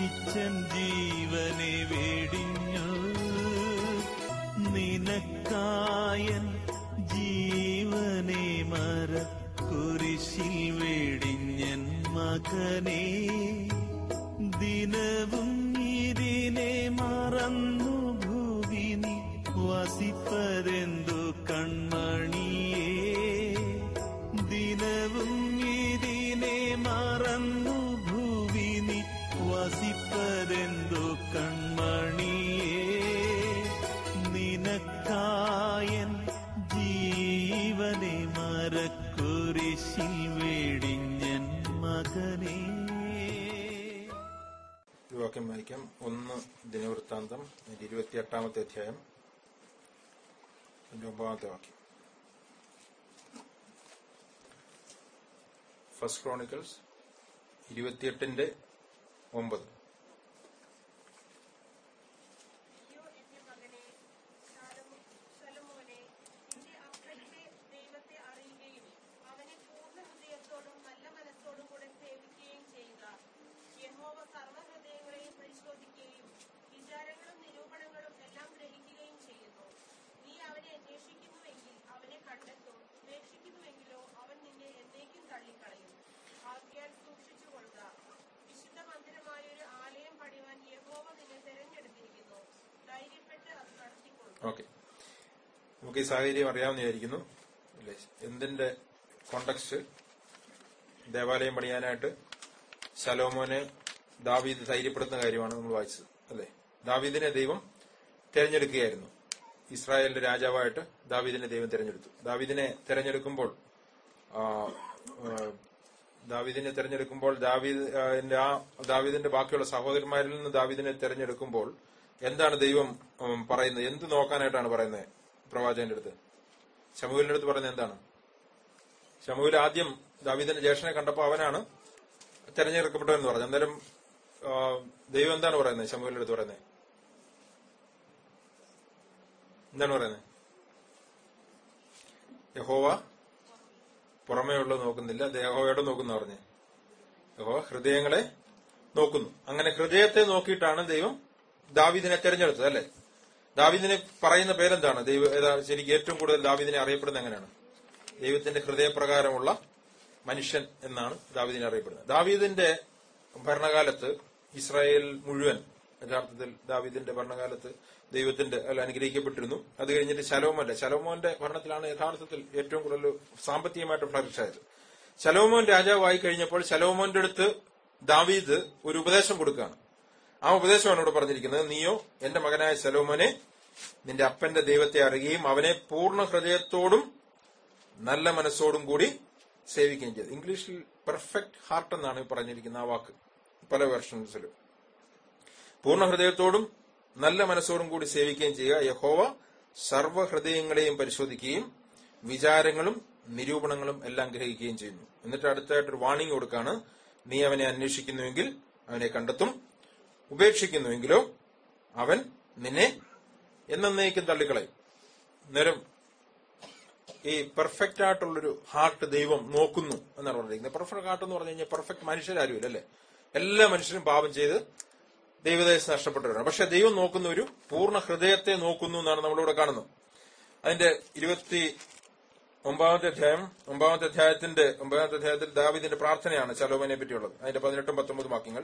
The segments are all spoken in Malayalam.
സ്നേഹിച്ചൻ ജീവനെ വേടിഞ്ഞു നിനക്കായൻ ജീവനെ മര കുരിശിൽ വേടിഞ്ഞൻ മകനെ ദിനവും ഇതിനെ മറന്നു ഭൂവിനി വസിപ്പതെന്തു കൺമണിയേ ദിനവും ഇതിനെ മറന്നു ഭൂവിനി വസിപ്പതെന്തു കൺമണിയേ നിനക്കായൻ ജീവനെ മരക്കുരിശിൽ വേടിഞ്ഞൻ മകനേ ഒരു വാക്യം വായിക്കാം ഒന്ന് ദിനവൃത്താന്തം അതിന്റെ ഇരുപത്തിയെട്ടാമത്തെ അധ്യായം അതിന്റെ ഒമ്പതാമത്തെ വാക്യം ഫസ്റ്റ് ക്രോണിക്കൽസ് ഇരുപത്തിയെട്ടിന്റെ ഒമ്പത് അയ്യോ എന്റെ മകനെ ശലോമോ- ശലോമോനെ നിന്റെ അപ്പന്റെ ദൈവത്തെ അറിയുകയും അവനെ പൂർണ്ണ ഹൃദയത്തോടും നല്ല മനസ്സോടും കൂടെ സേവിക്കുകയും ചെയ്യുക യഹോവ സർവ്വഹൃദയങ്ങളെയും പരിശോധിക്കുകയും വിചാരങ്ങളും നിരൂപണങ്ങളും എല്ലാം ഗ്രഹിക്കുകയും ചെയ്യുന്നു നീ അവനെ അന്വേഷിക്കുന്നുവെങ്കിൽ അവനെ കണ്ടെത്തും ഉപേക്ഷിക്കുന്നുവെങ്കിലോ അവൻ നിന്നെ എന്നേക്കും തള്ളിക്കളയും ആദ്യാൽ സൂക്ഷിച്ചുകൊള്ളുക വിശുദ്ധ മന്ദിരമായ ഒരു ആലയം പണിവാൻ യഹോവ നിന്നെ തെരഞ്ഞെടുത്തിരിക്കുന്നു ധൈര്യപ്പെട്ട് അത് നടത്തിക്കൊള്ളുക ഓക്കെ നമുക്ക് ഈ സാഹചര്യം അറിയാമെന്ന് വിചാരിക്കുന്നു അല്ലേ എന്തിന്റെ കോണ്ടക്സ്റ്റ് ദേവാലയം പണിയാനായിട്ട് ശലോമോനെ ദാവീദ് ധൈര്യപ്പെടുത്തുന്ന കാര്യമാണ് നമ്മൾ വായിച്ചത് അല്ലേ ദാവീദിനെ ദൈവം തെരഞ്ഞെടുക്കുകയായിരുന്നു ഇസ്രായേലിന്റെ രാജാവായിട്ട് ദാവീദിനെ ദൈവം തെരഞ്ഞെടുത്തു ദാവീദിനെ തെരഞ്ഞെടുക്കുമ്പോൾ ആ, ആ, ദാവീദിനെ തെരഞ്ഞെടുക്കുമ്പോൾ ദാവീദ് ആ, ന്റെ ആ ദാവീദിന്റെ ബാക്കിയുള്ള സഹോദരന്മാരിൽ നിന്ന് ദാവീദിനെ തെരഞ്ഞെടുക്കുമ്പോൾ എന്താണ് ദൈവം ഉം, പറയുന്നത് എന്ത് നോക്കാനായിട്ടാണ് പറയുന്നത് പ്രവാചകന്റെ അടുത്ത് ശമുവിന്റെ അടുത്ത് പറയുന്നത് എന്താണ് ശമുവിൽ ആദ്യം ദാവീദിന്റെ ജ്യേഷ്ഠനെ കണ്ടപ്പോൾ അവനാണ് തെരഞ്ഞെടുക്കപ്പെട്ടവൻ പറഞ്ഞു അന്നേരം ആ, ദൈവം എന്താണ് പറയുന്നത് ശമുവിന്റെ അടുത്ത് പറയുന്നത് എന്താണ് പറയുന്നത് യഹോവ പുറമേ ഉള്ളത് നോക്കുന്നില്ല അത് യഹോവയോടെ നോക്കുന്ന പറഞ്ഞേ യഹോവ ഹൃദയങ്ങളെ നോക്കുന്നു അങ്ങനെ ഹൃദയത്തെ നോക്കിയിട്ടാണ് ദൈവം ദാവീദിനെ തെരഞ്ഞെടുത്തത് അല്ലെ ദാവീദിനെ പറയുന്ന പേരെന്താണ് ദൈവ ഏതാ ശരിക്കും ഏറ്റവും കൂടുതൽ ദാവീദിനെ അറിയപ്പെടുന്നത് എങ്ങനെയാണ് ദൈവത്തിന്റെ ഹൃദയപ്രകാരമുള്ള മനുഷ്യൻ എന്നാണ് ദാവീദിനെ അറിയപ്പെടുന്നത് ദാവീദിന്റെ ഭരണകാലത്ത് ഇസ്രായേൽ മുഴുവൻ യഥാർത്ഥത്തിൽ ദാവീദിന്റെ ഭരണകാലത്ത് ദൈവത്തിന്റെ അല്ല അനുഗ്രഹിക്കപ്പെട്ടിരുന്നു അത് കഴിഞ്ഞിട്ട് ശലോമോന്റെ ശലോമോന്റെ ഭരണത്തിലാണ് യഥാർത്ഥത്തിൽ ഏറ്റവും കൂടുതൽ സാമ്പത്തികമായിട്ട് ഫ്ലറിഷ് ആയത് ശലോമോൻ രാജാവായി കഴിഞ്ഞപ്പോൾ ശലോമോന്റെ അടുത്ത് ദാവീദ് ഒരു ഉപദേശം കൊടുക്കുകയാണ് ആ ഉപദേശമാണ് ഇവിടെ പറഞ്ഞിരിക്കുന്നത് നീയോ എന്റെ മകനായ ശലോമോനെ നിന്റെ അപ്പന്റെ ദൈവത്തെ അറിയുകയും അവനെ പൂർണ്ണ ഹൃദയത്തോടും നല്ല മനസ്സോടും കൂടി സേവിക്കുകയും ചെയ്തു ഇംഗ്ലീഷിൽ പെർഫെക്റ്റ് ഹാർട്ട് എന്നാണ് ഈ പറഞ്ഞിരിക്കുന്ന ആ വാക്ക് പല വെർഷൻസിലും പൂർണ്ണ ഹൃദയത്തോടും നല്ല മനസ്സോടും കൂടി സേവിക്കുകയും ചെയ്യുക യഹോവ സർവ്വഹൃദയങ്ങളെയും പരിശോധിക്കുകയും വിചാരങ്ങളും നിരൂപണങ്ങളും എല്ലാം ഗ്രഹിക്കുകയും ചെയ്യുന്നു എന്നിട്ട് അടുത്തായിട്ട് ഒരു വാണിംഗ് കൊടുക്കാണ് നീ അവനെ അന്വേഷിക്കുന്നുവെങ്കിൽ അവനെ കണ്ടെത്തും ഉപേക്ഷിക്കുന്നുവെങ്കിലോ അവൻ നിന്നെ എന്നേക്കും തള്ളിക്കളയും നേരം ഈ പെർഫെക്റ്റ് ആയിട്ടുള്ളൊരു ഹാർട്ട് ദൈവം നോക്കുന്നു എന്നാണ് പറഞ്ഞിരിക്കുന്നത് പെർഫെക്റ്റ് ഹാർട്ട് എന്ന് പറഞ്ഞു കഴിഞ്ഞാൽ പെർഫെക്റ്റ് മനുഷ്യരാരുമില്ല അല്ലേ എല്ലാ മനുഷ്യരും പാപം ചെയ്ത് ദൈവദേശം നഷ്ടപ്പെട്ടവരാണ് പക്ഷെ ദൈവം നോക്കുന്ന ഒരു പൂർണ്ണ ഹൃദയത്തെ നോക്കുന്നു എന്നാണ് നമ്മളിവിടെ കാണുന്നത് അതിന്റെ ഇരുപത്തി ഒമ്പതാമത്തെ അധ്യായം ഒമ്പതാമത്തെ അധ്യായത്തിന്റെ ഒമ്പതാമത്തെ അധ്യായത്തിൽ ദാവിദിന്റെ പ്രാർത്ഥനയാണ് ശലോമനെ പറ്റിയുള്ളത് അതിന്റെ പതിനെട്ടും പത്തൊമ്പതും വാക്യങ്ങൾ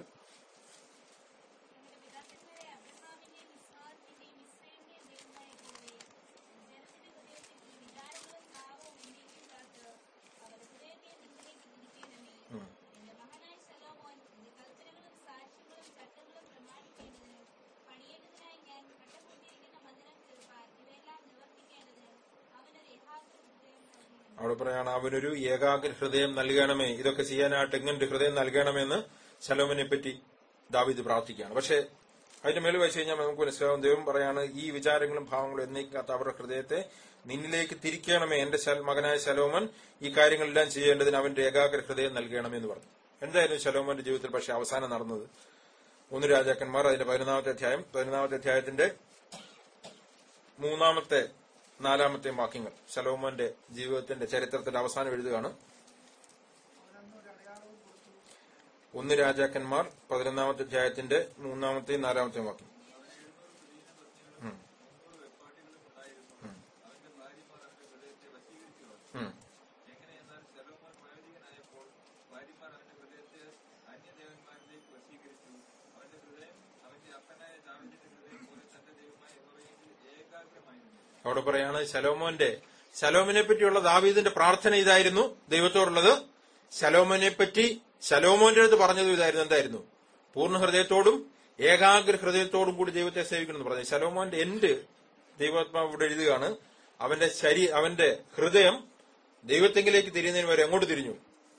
പിതാക്കന്മാരെ അബ്രഹാമിന്റെയും ഇസ്ഹാക്കിന്റെയും ഇസ്രയേലിന്റെയും ദൈവമായ യഹോവേ, ജനത്തിന്റെ ഹൃദയത്തിൽ ഈ വിചാരങ്ങളും ഭാവവും എന്നേക്കും കാത്ത് അവരുടെ ഹൃദയത്തെ നിന്നിലേക്ക് തിരിക്കണമേ. എന്റെ മകനായ ശലോമോൻ നിന്റെ കൽപ്പനകളും സാക്ഷ്യങ്ങളും ചട്ടങ്ങളും പ്രമാണിക്കേണ്ടതിന് പണിയേണ്ടതിനായി ഞാൻ കട്ടപ്പെട്ടിരിക്കുന്ന മന്ദിരം തീർപ്പാൻ ഇവയെല്ലാം നിവർത്തിക്കേണ്ടതിന് അവനൊരു യഥാർത്ഥ ഹൃദയം നൽകണം അവിടെ പറയാണ് അവനൊരു ഏകാഗ്ര ഹൃദയം നൽകണമേ ഇതൊക്കെ ചെയ്യാനായിട്ട് എങ്ങനെ ഹൃദയം നൽകണമെന്ന് ശലോമനെ പറ്റി ദാവീദ് പ്രാർത്ഥിക്കുകയാണ് പക്ഷെ അതിന്റെ മേൽ വെച്ച് കഴിഞ്ഞാൽ നമുക്ക് മനസ്സിലാവും ദൈവം പറയാണ് ഈ വിചാരങ്ങളും ഭാവങ്ങളും എന്നേക്കാത്ത അവരുടെ ഹൃദയത്തെ നിന്നിലേക്ക് തിരിക്കണമേ എന്റെ ശൽ- മകനായ ശലോമൻ ഈ കാര്യങ്ങളെല്ലാം ചെയ്യേണ്ടതിന് അവന്റെ ഏകാഗ്ര ഹൃദയം നൽകണമേ എന്ന് പറഞ്ഞു എന്തായാലും ശലോമന്റെ ജീവിതത്തിൽ പക്ഷെ അവസാനം നടന്നത് മൂന്ന് രാജാക്കന്മാർ അതിന്റെ പതിനൊന്നാമത്തെ അധ്യായം പതിനൊന്നാമത്തെ അധ്യായത്തിന്റെ മൂന്നാമത്തെ നാലാമത്തെ വാക്യങ്ങൾ ശലോമോന്റെ ജീവിതത്തിന്റെ ചരിത്രത്തിന്റെ അവസാനം എഴുതുകയാണ് ഒന്ന് രാജാക്കന്മാർ പതിനൊന്നാമത്തെ അധ്യായത്തിന്റെ മൂന്നാമത്തെയും നാലാമത്തെയും വാക്യം ഉം. ഉം. ഉം. എങ്ങനെയെന്നാൽ ശലോമോൻ വയോധികനായപ്പോൾ ഭാര്യമാർ അവന്റെ ഹൃദയത്തെ അന്യദേവന്മാരിലേക്ക് വശീകരിച്ചു അവന്റെ ഹൃദയം അവന്റെ അപ്പനായ ദാവിദിന്റെ ഹൃദയം പോലെ തന്റെ ദൈവമായ യഹോവയെങ്കിൽ ഏകാഗ്രമായിരുന്നു അവിടെ പറയാണ് ശലോമോന്റെ ശലോമിനെ പറ്റിയുള്ള ദാവീദിന്റെ പ്രാർത്ഥന ഇതായിരുന്നു ദൈവത്തോടുള്ളത് ശലോമോനെ പറ്റി ശലോമോന്റെ അടുത്ത് പറഞ്ഞതും ഇതായിരുന്നു എന്തായിരുന്നു പൂർണ്ണ ഹൃദയത്തോടും ഏകാഗ്ര ഹൃദയത്തോടും കൂടി ദൈവത്തെ സേവിക്കണം എന്ന് പറഞ്ഞു ശലോമോന്റെ എൻഡ് ദൈവാത്മാവ് ഇവിടെ എഴുതുകയാണ് അവന്റെ ശരീ അവന്റെ ഹൃദയം ദൈവത്തെങ്കിലേക്ക് തിരിയുന്നതിന് വരെ എങ്ങോട്ട് തിരിഞ്ഞു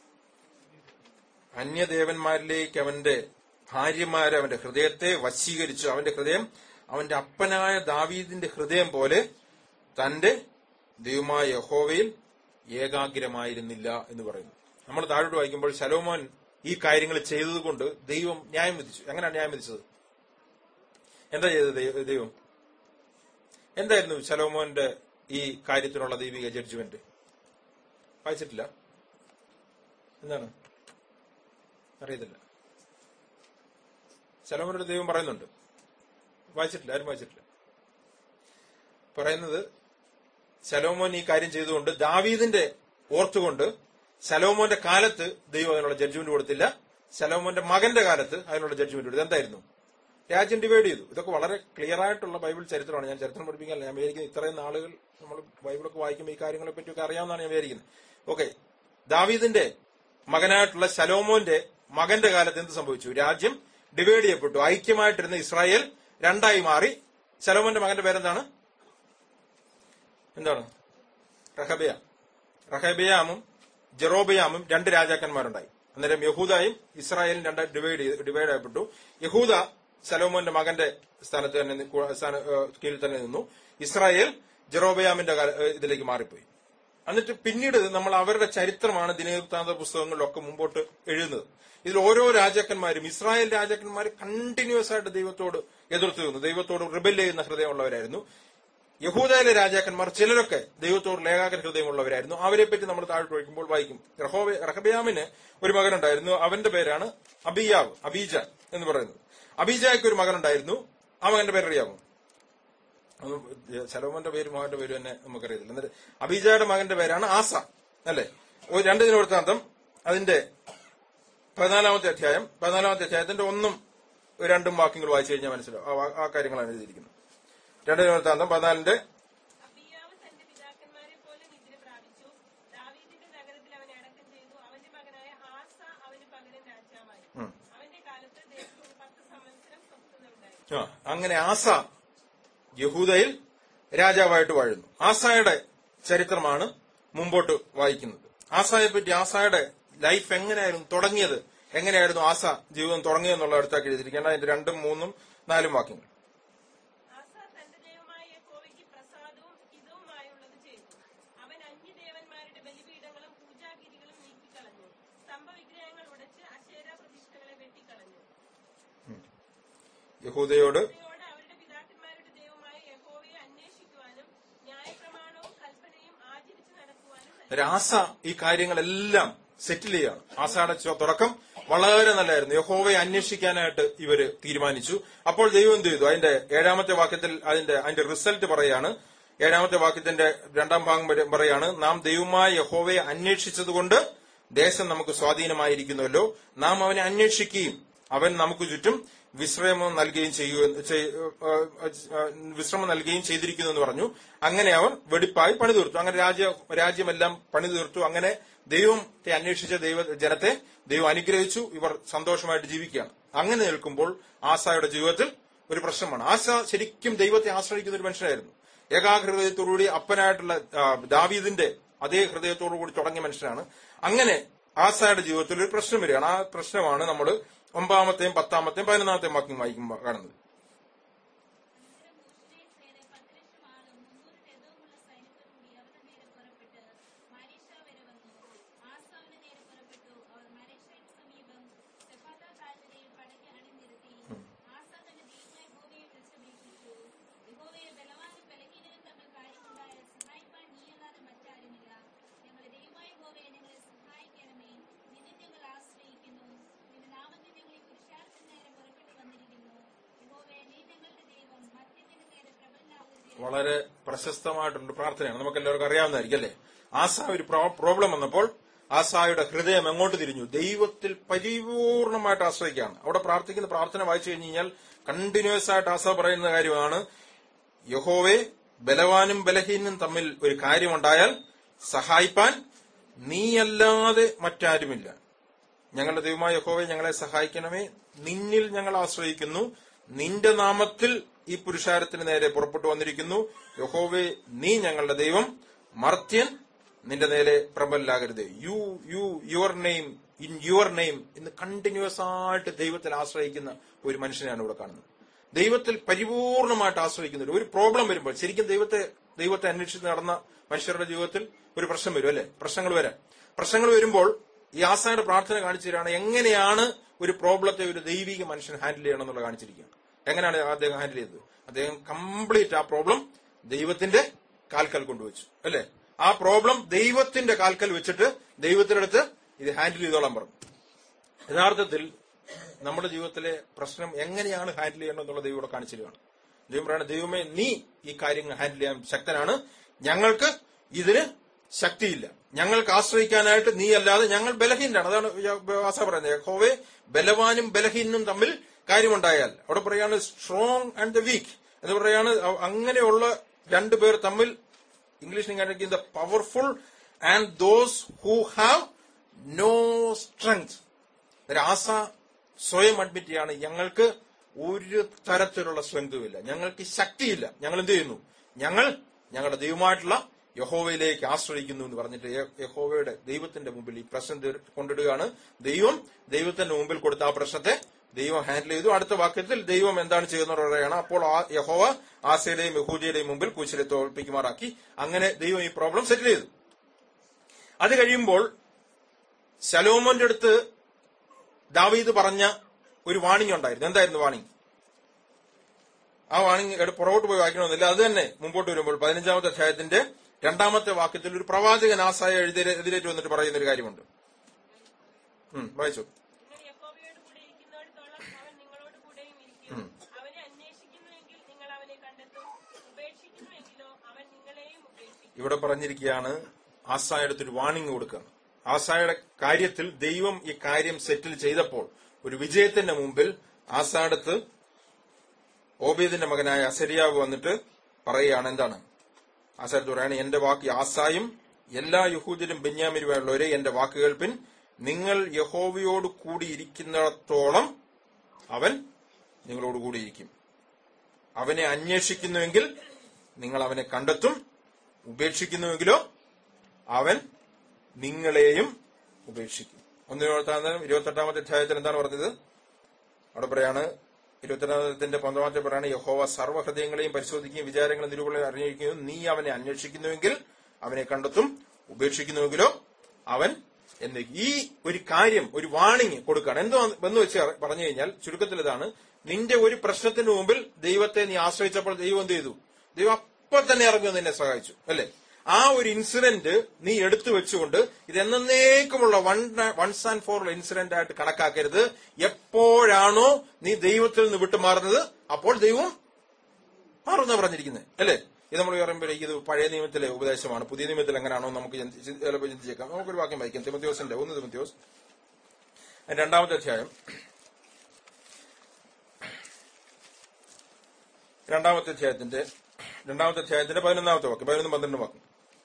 അന്യദേവന്മാരിലേക്ക് അവന്റെ ഭാര്യമാരെ അവന്റെ ഹൃദയത്തെ വശീകരിച്ചു അവന്റെ ഹൃദയം അവന്റെ അപ്പനായ ദാവീദിന്റെ ഹൃദയം പോലെ തന്റെ ദൈവമായ യഹോവയിൽ ഏകാഗ്രമായിരുന്നില്ല എന്ന് പറയുന്നു നമ്മൾ താഴോട്ട് വായിക്കുമ്പോൾ ശലോമോൻ ഈ കാര്യങ്ങൾ ചെയ്തതുകൊണ്ട് ദൈവം ന്യായം വിധിച്ചു എങ്ങനെയാണ് ന്യായം വിധിച്ചത് എന്താ ചെയ്തത് ദൈവ- ദൈവം എന്തായിരുന്നു ശലോമോന്റെ ഈ കാര്യത്തിനുള്ള ദൈവിക ജഡ്ജ്മെന്റ് വായിച്ചിട്ടില്ല എന്താണ് അറിയത്തില്ല ശലോമോനോട് ദൈവം പറയുന്നുണ്ട് വായിച്ചിട്ടില്ല ആരും വായിച്ചിട്ടില്ല പറയുന്നത് ശലോമോൻ ഈ കാര്യം ചെയ്തുകൊണ്ട് ദാവീദിന്റെ ഓർത്തുകൊണ്ട് ശലോമോന്റെ കാലത്ത് ദൈവം അതിനുള്ള ജഡ്ജ്മെന്റ് കൊടുത്തില്ല ശലോമോന്റെ മകന്റെ കാലത്ത് അതിനുള്ള ജഡ്ജ്മെന്റ് കൊടുത്തു എന്തായിരുന്നു രാജ്യം ഡിവൈഡ് ചെയ്തു ഇതൊക്കെ വളരെ ക്ലിയർ ആയിട്ടുള്ള ബൈബിൾ ചരിത്രമാണ് ഞാൻ ചരിത്രം പഠിപ്പിക്കാനല്ല ഞാൻ വിചാരിക്കുന്നത് ഇത്രയും നാളുകൾ നമ്മൾ ബൈബിളൊക്കെ വായിക്കുമ്പോൾ ഈ കാര്യങ്ങളെ പറ്റിയൊക്കെ അറിയാവുന്നതാണ് ഞാൻ വിചാരിക്കുന്നത് ഓക്കെ ദാവീദിന്റെ മകനായിട്ടുള്ള ശലോമോന്റെ മകന്റെ കാലത്ത് എന്ത് സംഭവിച്ചു രാജ്യം ഡിവൈഡ് ചെയ്യപ്പെട്ടു ഐക്യമായിട്ടിരുന്ന ഇസ്രായേൽ രണ്ടായി മാറി ശലോമോന്റെ മകന്റെ പേരെന്താണ് എന്താണ് റഹബയ റഹബയാമും ജെറോബയാമും രണ്ട് രാജാക്കന്മാരുണ്ടായി അന്നേരം യഹൂദയും ഇസ്രായേലും രണ്ട് ഡിവൈഡ് ചെയ്ത് ഡിവൈഡ് ആയപ്പെട്ടു യഹൂദ ശലോമോന്റെ മകന്റെ സ്ഥാനത്ത് തന്നെ നി- കു- സ്ഥാന- ഏഹ് കീഴിൽ തന്നെ നിന്നു ഇസ്രായേൽ ജെറോബയാമിന്റെ കാല- ഏഹ് ഇതിലേക്ക് മാറിപ്പോയി എന്നിട്ട് പിന്നീട് നമ്മൾ അവരുടെ ചരിത്രമാണ് ദിനവൃത്താന്ത പുസ്തകങ്ങളിലൊക്കെ മുമ്പോട്ട് എഴുതുന്നത് ഇതിൽ ഓരോ രാജാക്കന്മാരും ഇസ്രായേൽ രാജാക്കന്മാർ കണ്ടിന്യൂസ് ആയിട്ട് ദൈവത്തോട് എതിർത്ത് നിന്നു ദൈവത്തോട് റിബൽ ചെയ്യുന്ന ഹൃദയമുള്ളവരായിരുന്നു യഹൂദയിലെ രാജാക്കന്മാർ ചിലരൊക്കെ ദൈവത്തോടുള്ള ഏകാഗ്ര ഹൃദയമുള്ളവരായിരുന്നു അവരെ പറ്റി നമ്മൾ താഴോട്ട് വയ്ക്കുമ്പോൾ വായിക്കും റഹോബെ- റഹബയാമിന് ഒരു മകനുണ്ടായിരുന്നു അവന്റെ പേരാണ് അബിയാവ് അബീജ എന്ന് പറയുന്നത് അബീജായ്ക്ക് ഒരു മകനുണ്ടായിരുന്നു ആ മകന്റെ പേരറിയാമോ അത് ശലോമോന്റെ പേര് മകന്റെ പേര് തന്നെ നമുക്കറിയത്തില്ല എന്നിട്ട് അബീജയുടെ മകന്റെ പേരാണ് ആസ അല്ലെ ഒരു രണ്ട് ദിനവൃത്താന്തം അതിന്റെ പതിനാലാമത്തെ അധ്യായം പതിനാലാമത്തെ അധ്യായത്തിന്റെ ഒന്നും രണ്ടും വാക്യങ്ങൾ വായിച്ചു കഴിഞ്ഞാൽ മനസ്സിലാവും ആ വാ- ആ കാര്യങ്ങളാണ് എഴുതിയിരിക്കുന്നത് രണ്ട് ദിനവൃത്താന്തം പതിനാലിന്റെ അബിയാവ് തന്റെ പിതാക്കന്മാരെ പോലെ നിദ്ര പ്രാപിച്ചു ദാവീദിന്റെ നഗരത്തിൽ അവനെ അടക്കം ചെയ്തു അവന്റെ മകനായ ആസ അവന് പകരം രാജാവായി ഉം. അവന്റെ കാലത്ത് ദേശത്തിന് പത്ത് സംവത്സരം സ്വസ്ഥത ഉണ്ടായി ആ, അങ്ങനെ ആസ യഹൂദയിൽ രാജാവായിട്ട് വാഴുന്നു ആസായുടെ ചരിത്രമാണ് മുമ്പോട്ട് വായിക്കുന്നത് ആസായെ പറ്റി ആസായുടെ ലൈഫ് എങ്ങനെയായിരുന്നു തുടങ്ങിയത് എങ്ങനെയായിരുന്നു ആസ ജീവിതം തുടങ്ങിയെന്നുള്ള അടുത്താക്കി എഴുതിയിരിക്കേണ്ട അതിന്റെ രണ്ടും മൂന്നും നാലും വാക്യങ്ങൾ ആസ തന്റെ ദൈവമായ യഹോവയ്ക്ക് പ്രസാദവും ഹിതവുമായുള്ളത് ചെയ്തു അവൻ അന്യദേവന്മാരുടെ ബലിപീഠങ്ങളും പൂജാഗിരികളും നീക്കിക്കളഞ്ഞു സ്തംഭവിഗ്രഹങ്ങൾ ഉടച്ച് അശേര പ്രതിഷ്ഠകളെ വെട്ടിക്കളഞ്ഞു യഹൂദയോട് യഹോവയോട് അവരുടെ പിതാക്കന്മാരുടെ ദൈവമായ യഹോവയെ അന്വേഷിക്കുവാനും ന്യായപ്രമാണവും കൽപ്പനയും ആചരിച്ചു നടക്കുവാനും രാസ ഈ കാര്യങ്ങളെല്ലാം സെറ്റിൽ ചെയ്യാണ് ആസയുടെ ചോ- തുടക്കം വളരെ നല്ലായിരുന്നു യഹോവയെ അന്വേഷിക്കാനായിട്ട് ഇവര് തീരുമാനിച്ചു അപ്പോൾ ദൈവം എന്ത് ചെയ്തു അതിന്റെ ഏഴാമത്തെ വാക്യത്തിൽ അതിന്റെ അതിന്റെ റിസൾട്ട് പറയാണ് ഏഴാമത്തെ വാക്യത്തിന്റെ രണ്ടാം ഭാഗം വരെ പറയാണ് നാം ദൈവമായ യഹോവയെ അന്വേഷിച്ചതുകൊണ്ട് ദേശം നമുക്ക് സ്വാധീനമായിരിക്കുന്നുവല്ലോ നാം അവനെ അന്വേഷിക്കുകയും അവൻ നമുക്ക് ചുറ്റും വിശ്രമം നൽകുകയും ചെയ്യൂ ചെയ്- ആ, ആ, വിശ്രമം നൽകുകയും ചെയ്തിരിക്കുന്നു എന്ന് പറഞ്ഞു അങ്ങനെ അവർ വെടിപ്പായി പണി തീർത്തു അങ്ങനെ രാജ്യ രാജ്യമെല്ലാം പണി തീർത്തു അങ്ങനെ ദൈവത്തെ അന്വേഷിച്ച ദൈവ ജനത്തെ ദൈവം അനുഗ്രഹിച്ചു ഇവർ സന്തോഷമായിട്ട് ജീവിക്കുകയാണ് അങ്ങനെ നിൽക്കുമ്പോൾ ആസായുടെ ജീവിതത്തിൽ ഒരു പ്രശ്നമാണ് ആശ ശരിക്കും ദൈവത്തെ ആശ്രയിക്കുന്ന ഒരു മനുഷ്യനായിരുന്നു ഏകാഗ്രഹൃദയത്തോടുകൂടി അപ്പനായിട്ടുള്ള ആ, ദാവീദിന്റെ അതേ ഹൃദയത്തോടുകൂടി തുടങ്ങിയ മനുഷ്യനാണ് അങ്ങനെ ആസായുടെ ജീവിതത്തിൽ ഒരു പ്രശ്നം വരികയാണ് ആ പ്രശ്നമാണ് നമ്മൾ ഒമ്പതാമത്തെയും പത്താമത്തെയും പതിനൊന്നാമത്തെയും വാക്യം വായിക്കുമ്പോൾ കാണുന്നത് അനന്തരം മോശെ സേന പത്ത് ലക്ഷം ആളും മുന്നൂറ് രഥവുമുള്ള സൈന്യത്തോടു കൂടി അവരുടെ നേരെ പുറപ്പെട്ട് മാരീഷ വരെ വന്നു ആസാവിന്റെ നേരെ പുറപ്പെട്ടു അവർ മാരീഷയ്ക്ക് സമീപം സെഫാത്ത താഴ്വരയിൽ പടക് അണിനിരത്തി ആസ തന്റെ ദൈവമായ യഹോവയെ വിളിച്ചപേക്ഷിച്ചു യഹോവയെ ബലവാനും ബലഹീനനും തമ്മിൽ കാര്യമുണ്ടായ സഹായിപ്പാൻ നീയല്ലാതെ മറ്റാരുമില്ല ഞങ്ങളുടെ ദൈവമായ യഹോവയെ ഞങ്ങളെ സഹായിക്കണമേ നിന്നെ ഞങ്ങൾ ആശ്രയിക്കുന്നു നിന്റെ നാമത്തെ വളരെ പ്രശസ്തമായിട്ടുണ്ട് പ്രാർത്ഥനയാണ് നമുക്ക് എല്ലാവർക്കും അറിയാവുന്നതായിരിക്കും അല്ലേ ആസ ഒരു പ്രോ- പ്രോബ്ലം വന്നപ്പോൾ ആസായുടെ ഹൃദയം എങ്ങോട്ട് തിരിഞ്ഞു ദൈവത്തിൽ പരിപൂർണമായിട്ട് ആശ്രയിക്കുകയാണ് അവിടെ പ്രാർത്ഥിക്കുന്ന പ്രാർത്ഥന വായിച്ചു കഴിഞ്ഞ് കഴിഞ്ഞാൽ കണ്ടിന്യൂസ് ആയിട്ട് ആസ പറയുന്ന കാര്യമാണ് യഹോവെ ബലവാനും ബലഹീനും തമ്മിൽ ഒരു കാര്യമുണ്ടായാൽ സഹായിപ്പാൻ നീയല്ലാതെ മറ്റാരുമില്ല ഞങ്ങളുടെ ദൈവമായ യഹോവെ ഞങ്ങളെ സഹായിക്കണമേ നിന്നിൽ ഞങ്ങൾ ആശ്രയിക്കുന്നു നിന്റെ നാമത്തിൽ ഈ പുരുഷാരത്തിന് നേരെ പുറപ്പെട്ടു വന്നിരിക്കുന്നു യഹോവെ നീ ഞങ്ങളുടെ ദൈവം മർത്യൻ നിന്റെ നേരെ പ്രബലാകരുത് you you your name in your name ഇന്ന് കണ്ടിന്യൂസ് ആയിട്ട് ദൈവത്തിൽ ആശ്രയിക്കുന്ന ഒരു മനുഷ്യനെയാണ് ഇവിടെ കാണുന്നത് ദൈവത്തിൽ പരിപൂർണമായിട്ട് ആശ്രയിക്കുന്ന ഒരു പ്രോബ്ലം വരുമ്പോൾ ശരിക്കും ദൈവത്തെ ദൈവത്തെ അന്വേഷിച്ച് നടന്ന മനുഷ്യരുടെ ജീവിതത്തിൽ ഒരു പ്രശ്നം വരും അല്ലെ പ്രശ്നങ്ങൾ വരാം പ്രശ്നങ്ങൾ വരുമ്പോൾ ഈ ആസായുടെ പ്രാർത്ഥന കാണിച്ചു തരാണ് എങ്ങനെയാണ് ഒരു പ്രോബ്ലത്തെ ഒരു ദൈവിക മനുഷ്യൻ ഹാൻഡിൽ ചെയ്യണം എന്നുള്ളത് കാണിച്ചിരിക്കുകയാണ് എങ്ങനെയാണ് അദ്ദേഹം ഹാൻഡിൽ ചെയ്തത് അദ്ദേഹം കംപ്ലീറ്റ് ആ പ്രോബ്ലം ദൈവത്തിന്റെ കാൽക്കൽ കൊണ്ടുവച്ചു അല്ലെ ആ പ്രോബ്ലം ദൈവത്തിന്റെ കാൽക്കൽ വെച്ചിട്ട് ദൈവത്തിന്റെ അടുത്ത് ഇത് ഹാൻഡിൽ ചെയ്തോളാൻ പറഞ്ഞു യഥാർത്ഥത്തിൽ നമ്മുടെ ജീവിതത്തിലെ പ്രശ്നം എങ്ങനെയാണ് ഹാൻഡിൽ ചെയ്യണം എന്നുള്ള ദൈവം ഇവിടെ കാണിച്ചിരിക്കുകയാണ് ദൈവം പറയുന്നത് ദൈവമേ നീ ഈ കാര്യങ്ങൾ ഹാൻഡിൽ ചെയ്യാൻ ശക്തനാണ് ഞങ്ങൾക്ക് ഇതിന് ശക്തിയില്ല ഞങ്ങൾക്ക് ആശ്രയിക്കാനായിട്ട് നീ അല്ലാതെ ഞങ്ങൾ ബലഹീനരാണ് അതാണ് ആസ പറയുന്നത് യഹോവേ ബലവാനും ബലഹീനും തമ്മിൽ കാര്യമുണ്ടായാൽ അവിടെ പറയാണ് സ്ട്രോങ് ആൻഡ് ദ വീക്ക് എന്ന് പറയാണ് അ- അങ്ങനെയുള്ള രണ്ടുപേർ തമ്മിൽ ഇംഗ്ലീഷ് കാണിക്കുന്ന the powerful and those who have no strength രാസ സ്വയം അഡ്മിറ്റ് ചെയ്യാണ് ഞങ്ങൾക്ക് ഒരു തരത്തിലുള്ള സ്ട്രെങ്തും ഇല്ല ഞങ്ങൾക്ക് ശക്തിയില്ല ഞങ്ങൾ എന്ത് ചെയ്യുന്നു ഞങ്ങൾ ഞങ്ങളുടെ ദൈവമായിട്ടുള്ള യഹോവയിലേക്ക് ആശ്രയിക്കുന്നു എന്ന് പറഞ്ഞിട്ട് യ- യഹോവയുടെ ദൈവത്തിന്റെ മുമ്പിൽ ഈ പ്രശ്നം തീർ- കൊണ്ടിടുകയാണ് ദൈവം ദൈവത്തിന്റെ മുമ്പിൽ കൊടുത്ത ആ പ്രശ്നത്തെ ദൈവം ഹാൻഡിൽ ചെയ്തു അടുത്ത വാക്യത്തിൽ ദൈവം എന്താണ് ചെയ്യുന്നത് പറയുകയാണ് അപ്പോൾ ആ യഹോവ ആസയുടെയും യഹൂദിയുടെയും മുമ്പിൽ കുശലെ തോൽപ്പിക്കുമാറാക്കി അങ്ങനെ ദൈവം ഈ പ്രോബ്ലം സെറ്റിൽ ചെയ്തു അത് കഴിയുമ്പോൾ ശലോമോന്റെ അടുത്ത് ദാവീദ് പറഞ്ഞ ഒരു വാണിംഗ് ഉണ്ടായിരുന്നു എന്തായിരുന്നു വാണിംഗ് ആ വാണിംഗ് എടു- പുറകോട്ട് പോയി വായിക്കണമെന്നില്ല അത് തന്നെ മുമ്പോട്ട് വരുമ്പോൾ പതിനഞ്ചാമത്തെ അധ്യായത്തിന്റെ രണ്ടാമത്തെ വാക്യത്തിൽ ഒരു പ്രവാചകൻ ആസായ എഴുതിരെ എതിരേറ്റ് വന്നിട്ട് പറയുന്ന ഒരു കാര്യമുണ്ട് ഉം, വായിച്ചു നിങ്ങൾ യഹോവയോട് കൂടെ ഇരിക്കുന്നിടത്തോളം അവൻ നിങ്ങളോട് കൂടെയും ഇരിക്കും അവനെ അന്വേഷിക്കുന്നുവെങ്കിൽ നിങ്ങൾ അവനെ കണ്ടെത്തും ഉപേക്ഷിക്കുന്നുവെങ്കിലോ അവൻ നിങ്ങളെയും ഉപേക്ഷിക്കും ഇവിടെ പറഞ്ഞിരിക്കുകയാണ് ആസായുടെ ഒരു വാണിംഗ് കൊടുക്കുകയാണ് ആസായുടെ കാര്യത്തിൽ ദൈവം ഈ കാര്യം സെറ്റിൽ ചെയ്തപ്പോൾ ഒരു വിജയത്തിന്റെ മുമ്പിൽ ആസാടത്ത് ഓബേദിന്റെ മകനായ അസരിയാവ് വന്നിട്ട് പറയുകയാണ് എന്താണ് ആസാരത്ത് പറയാണ് എന്റെ വാക്ക് ആസായും എല്ലാ യഹൂദിനും ബെന്യാമിനുമായുള്ളവരെ എന്റെ വാക്ക് കേൾപ്പിൻ നിങ്ങൾ യഹോവയോട് കൂടിയിരിക്കുന്നിടത്തോളം അവൻ നിങ്ങളോട് കൂടിയിരിക്കും അവനെ അന്വേഷിക്കുന്നുവെങ്കിൽ നിങ്ങൾ അവനെ കണ്ടെത്തും ഉപേക്ഷിക്കുന്നുവെങ്കിലോ അവൻ നിങ്ങളെയും ഉപേക്ഷിക്കും ഒന്നിനോർത്താന്ന് ഇരുപത്തെട്ടാമത്തെ അധ്യായത്തിൽ എന്താണ് പറഞ്ഞത് അവിടെ പറയാണ് ഇരുപത്തെട്ടാമത്തിന്റെ പന്ത്രണ്ടാമത്തെ പറയാണ് യഹോവ സർവ്വഹൃദയങ്ങളെയും പരിശോധിക്കുകയും വിചാരങ്ങളും നിരൂപണയും അറിഞ്ഞിരിക്കുകയും നീ അവനെ അന്വേഷിക്കുന്നുവെങ്കിൽ അവനെ കണ്ടെത്തും ഉപേക്ഷിക്കുന്നുവെങ്കിലോ അവൻ എന്ന് ഈ ഒരു കാര്യം ഒരു വാണിംഗ് കൊടുക്കുകയാണ് എന്തോ എന്ന് വെച്ച് പറഞ്ഞു കഴിഞ്ഞാൽ ചുരുക്കത്തിൽ ഇതാണ് നിന്റെ ഒരു പ്രശ്നത്തിന് മുമ്പിൽ ദൈവത്തെ നീ ആശ്രയിച്ചപ്പോൾ ദൈവം എന്ത് ചെയ്തു ദൈവം അപ്പോൾ തന്നെ ഇറങ്ങി നിന്നെ സഹായിച്ചു അല്ലേ ആ ഒരു ഇൻസിഡന്റ് നീ എടുത്തു വെച്ചുകൊണ്ട് ഇത് എന്നേക്കുമുള്ള one once and for incident ആയിട്ട് കണക്കാക്കരുത് എപ്പോഴാണോ നീ ദൈവത്തിൽ നിന്ന് വിട്ടുമാറുന്നത് അപ്പോൾ ദൈവം മാറുന്ന പറഞ്ഞിരിക്കുന്നത് അല്ലേ ഇത് നമ്മൾ പറയുമ്പോഴേക്ക് ഇത് പഴയ നിയമത്തിലെ ഉപദേശമാണ് പുതിയ നിയമത്തിൽ എങ്ങനെയാണോ നമുക്ക് ചിന്തി- ചി- ചിലപ്പോൾ ചിന്തിച്ചേക്കാം നമുക്കൊരു വാക്യം വായിക്കാം തിമത്യോസിന്റെ ഒന്ന് തിമത്യോസ് അതിന്റെ രണ്ടാമത്തെ അധ്യായം രണ്ടാമത്തെ അധ്യായത്തിന്റെ രണ്ടാമത്തെ അധ്യായത്തിന്റെ പതിനൊന്നാമത്തെ വാക്യം പതിനൊന്നും പന്ത്രണ്ടും വാക്യം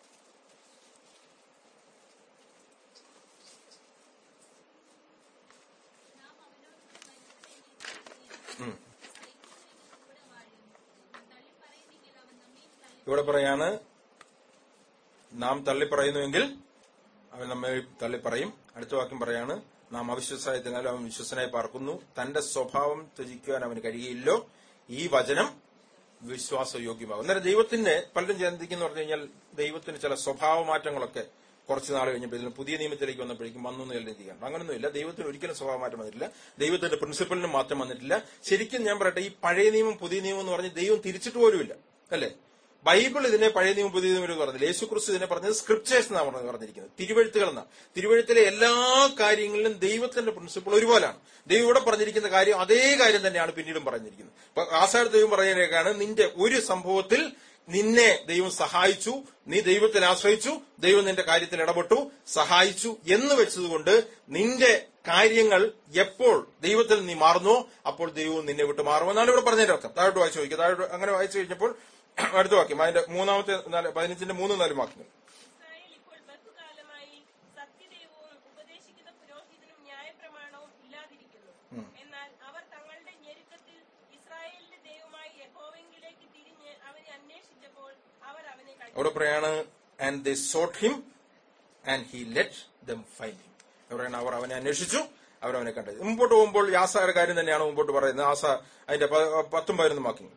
നാം അവനോട് മരിച്ചെങ്കിൽ കൂടെ വാഴും തള്ളി പറയുന്നെങ്കിൽ അവൻ നമ്മെ തള്ളി ഇവിടെ പറയാണ് നാം തള്ളിപ്പറയുന്നുവെങ്കിൽ അവൻ നമ്മെ തള്ളിപ്പറയും അടുത്ത വാക്യം പറയാണ് നാം അവിശ്വസായതിനാൽ അവൻ വിശ്വസനായി പാർക്കുന്നു തന്റെ സ്വഭാവം ത്യജിക്കുവാൻ അവന് കഴിയില്ലോ ഈ വചനം വിശ്വാസയോഗ്യമാകും അന്നേരം ദൈവത്തിന്റെ പലരും ചിന്തിക്കുന്നു പറഞ്ഞു കഴിഞ്ഞാൽ ദൈവത്തിന് ചില സ്വഭാവ മാറ്റങ്ങളൊക്കെ കുറച്ച് നാൾ കഴിഞ്ഞപ്പോൾ ഇതിന് പുതിയ നിയമത്തിലേക്ക് വന്നപ്പോഴേക്കും വന്നു എന്ന് ചിന്തിക്കണം അങ്ങനൊന്നുമില്ല ദൈവത്തിന് ഒരിക്കലും സ്വഭാവ മാറ്റം വന്നിട്ടില്ല ദൈവത്തിന്റെ പ്രിൻസിപ്പലിനും മാറ്റം വന്നിട്ടില്ല ശരിക്കും ഞാൻ പറയട്ടെ ഈ പഴയ നിയമം പുതിയ നിയമം എന്ന് പറഞ്ഞ് ദൈവം തിരിച്ചിട്ട് പോലുമില്ല അല്ലേ ബൈബിൾ ഇതിനെ പഴയ നിയമം പുതിയ നിയമം എന്ന് പറഞ്ഞില്ല യേശു ക്രിസ്തു ഇതിനെ പറഞ്ഞത് സ്ക്രിപ്റ്റേഴ്സ് എന്നാണ് പറഞ്ഞത് പറഞ്ഞിരിക്കുന്നത് തിരുവഴുത്തുകൾ എന്നാണ് തിരുവഴുത്തിലെ എല്ലാ കാര്യങ്ങളിലും ദൈവത്തിന്റെ പ്രിൻസിപ്പിൾ ഒരുപോലാണ് ദൈവം ഇവിടെ പറഞ്ഞിരിക്കുന്ന കാര്യം അതേ കാര്യം തന്നെയാണ് പിന്നീടും പറഞ്ഞിരിക്കുന്നത് അപ്പൊ ആസാര ദൈവം പറയുന്നതിനേക്കാണ് നിന്റെ ഒരു സംഭവത്തിൽ നിന്നെ ദൈവം സഹായിച്ചു നീ ദൈവത്തിൽ ആശ്രയിച്ചു ദൈവം നിന്റെ കാര്യത്തിൽ ഇടപെട്ടു സഹായിച്ചു എന്ന് വെച്ചതുകൊണ്ട് നിന്റെ കാര്യങ്ങൾ എപ്പോൾ ദൈവത്തിൽ നീ മാറുന്നോ അപ്പോൾ ദൈവവും നിന്നെ വിട്ട് മാറുമെന്നാണ് ഇവിടെ പറഞ്ഞതിന്റെ അർത്ഥം താഴോട്ട് വായിച്ചു നോക്കുക താഴോട്ട് അങ്ങനെ വായിച്ചു കഴിഞ്ഞപ്പോൾ അടുത്ത വാക്യം അതിന്റെ മൂന്നാമത്തെ നാല്- പതിനഞ്ചിന്റെ മൂന്നും നാലും വാക്യങ്ങൾ ഇസ്രായേൽ ഇപ്പോൾ ബഹുകാലമായി സത്യദൈവവും ഉപദേശിക്കുന്ന പുരോഹിതനും ന്യായപ്രമാണവും ഇല്ലാതിരിക്കുന്നു എന്നാൽ അവർ തങ്ങളുടെ ഞെരുക്കത്തിൽ ഇസ്രായേലിന്റെ ദൈവമായ യഹോവെങ്കിലേക്ക് തിരിഞ്ഞ് അവനെ അന്വേഷിച്ചപ്പോൾ അവർ അവനെ കണ്ടു അവിടെ പറയാണ് and they sought him and he let them find him പറയാണ് അവർ അവനെ അന്വേഷിച്ചു അവർ അവനെ കണ്ടത് മുമ്പോട്ട് പോകുമ്പോൾ ഈ ആസയുടെ കാര്യം തന്നെയാണ് മുമ്പോട്ട് പറയുന്നത് ആസ അതിന്റെ പ- പത്തും പതിനൊന്നും വാക്യങ്ങൾ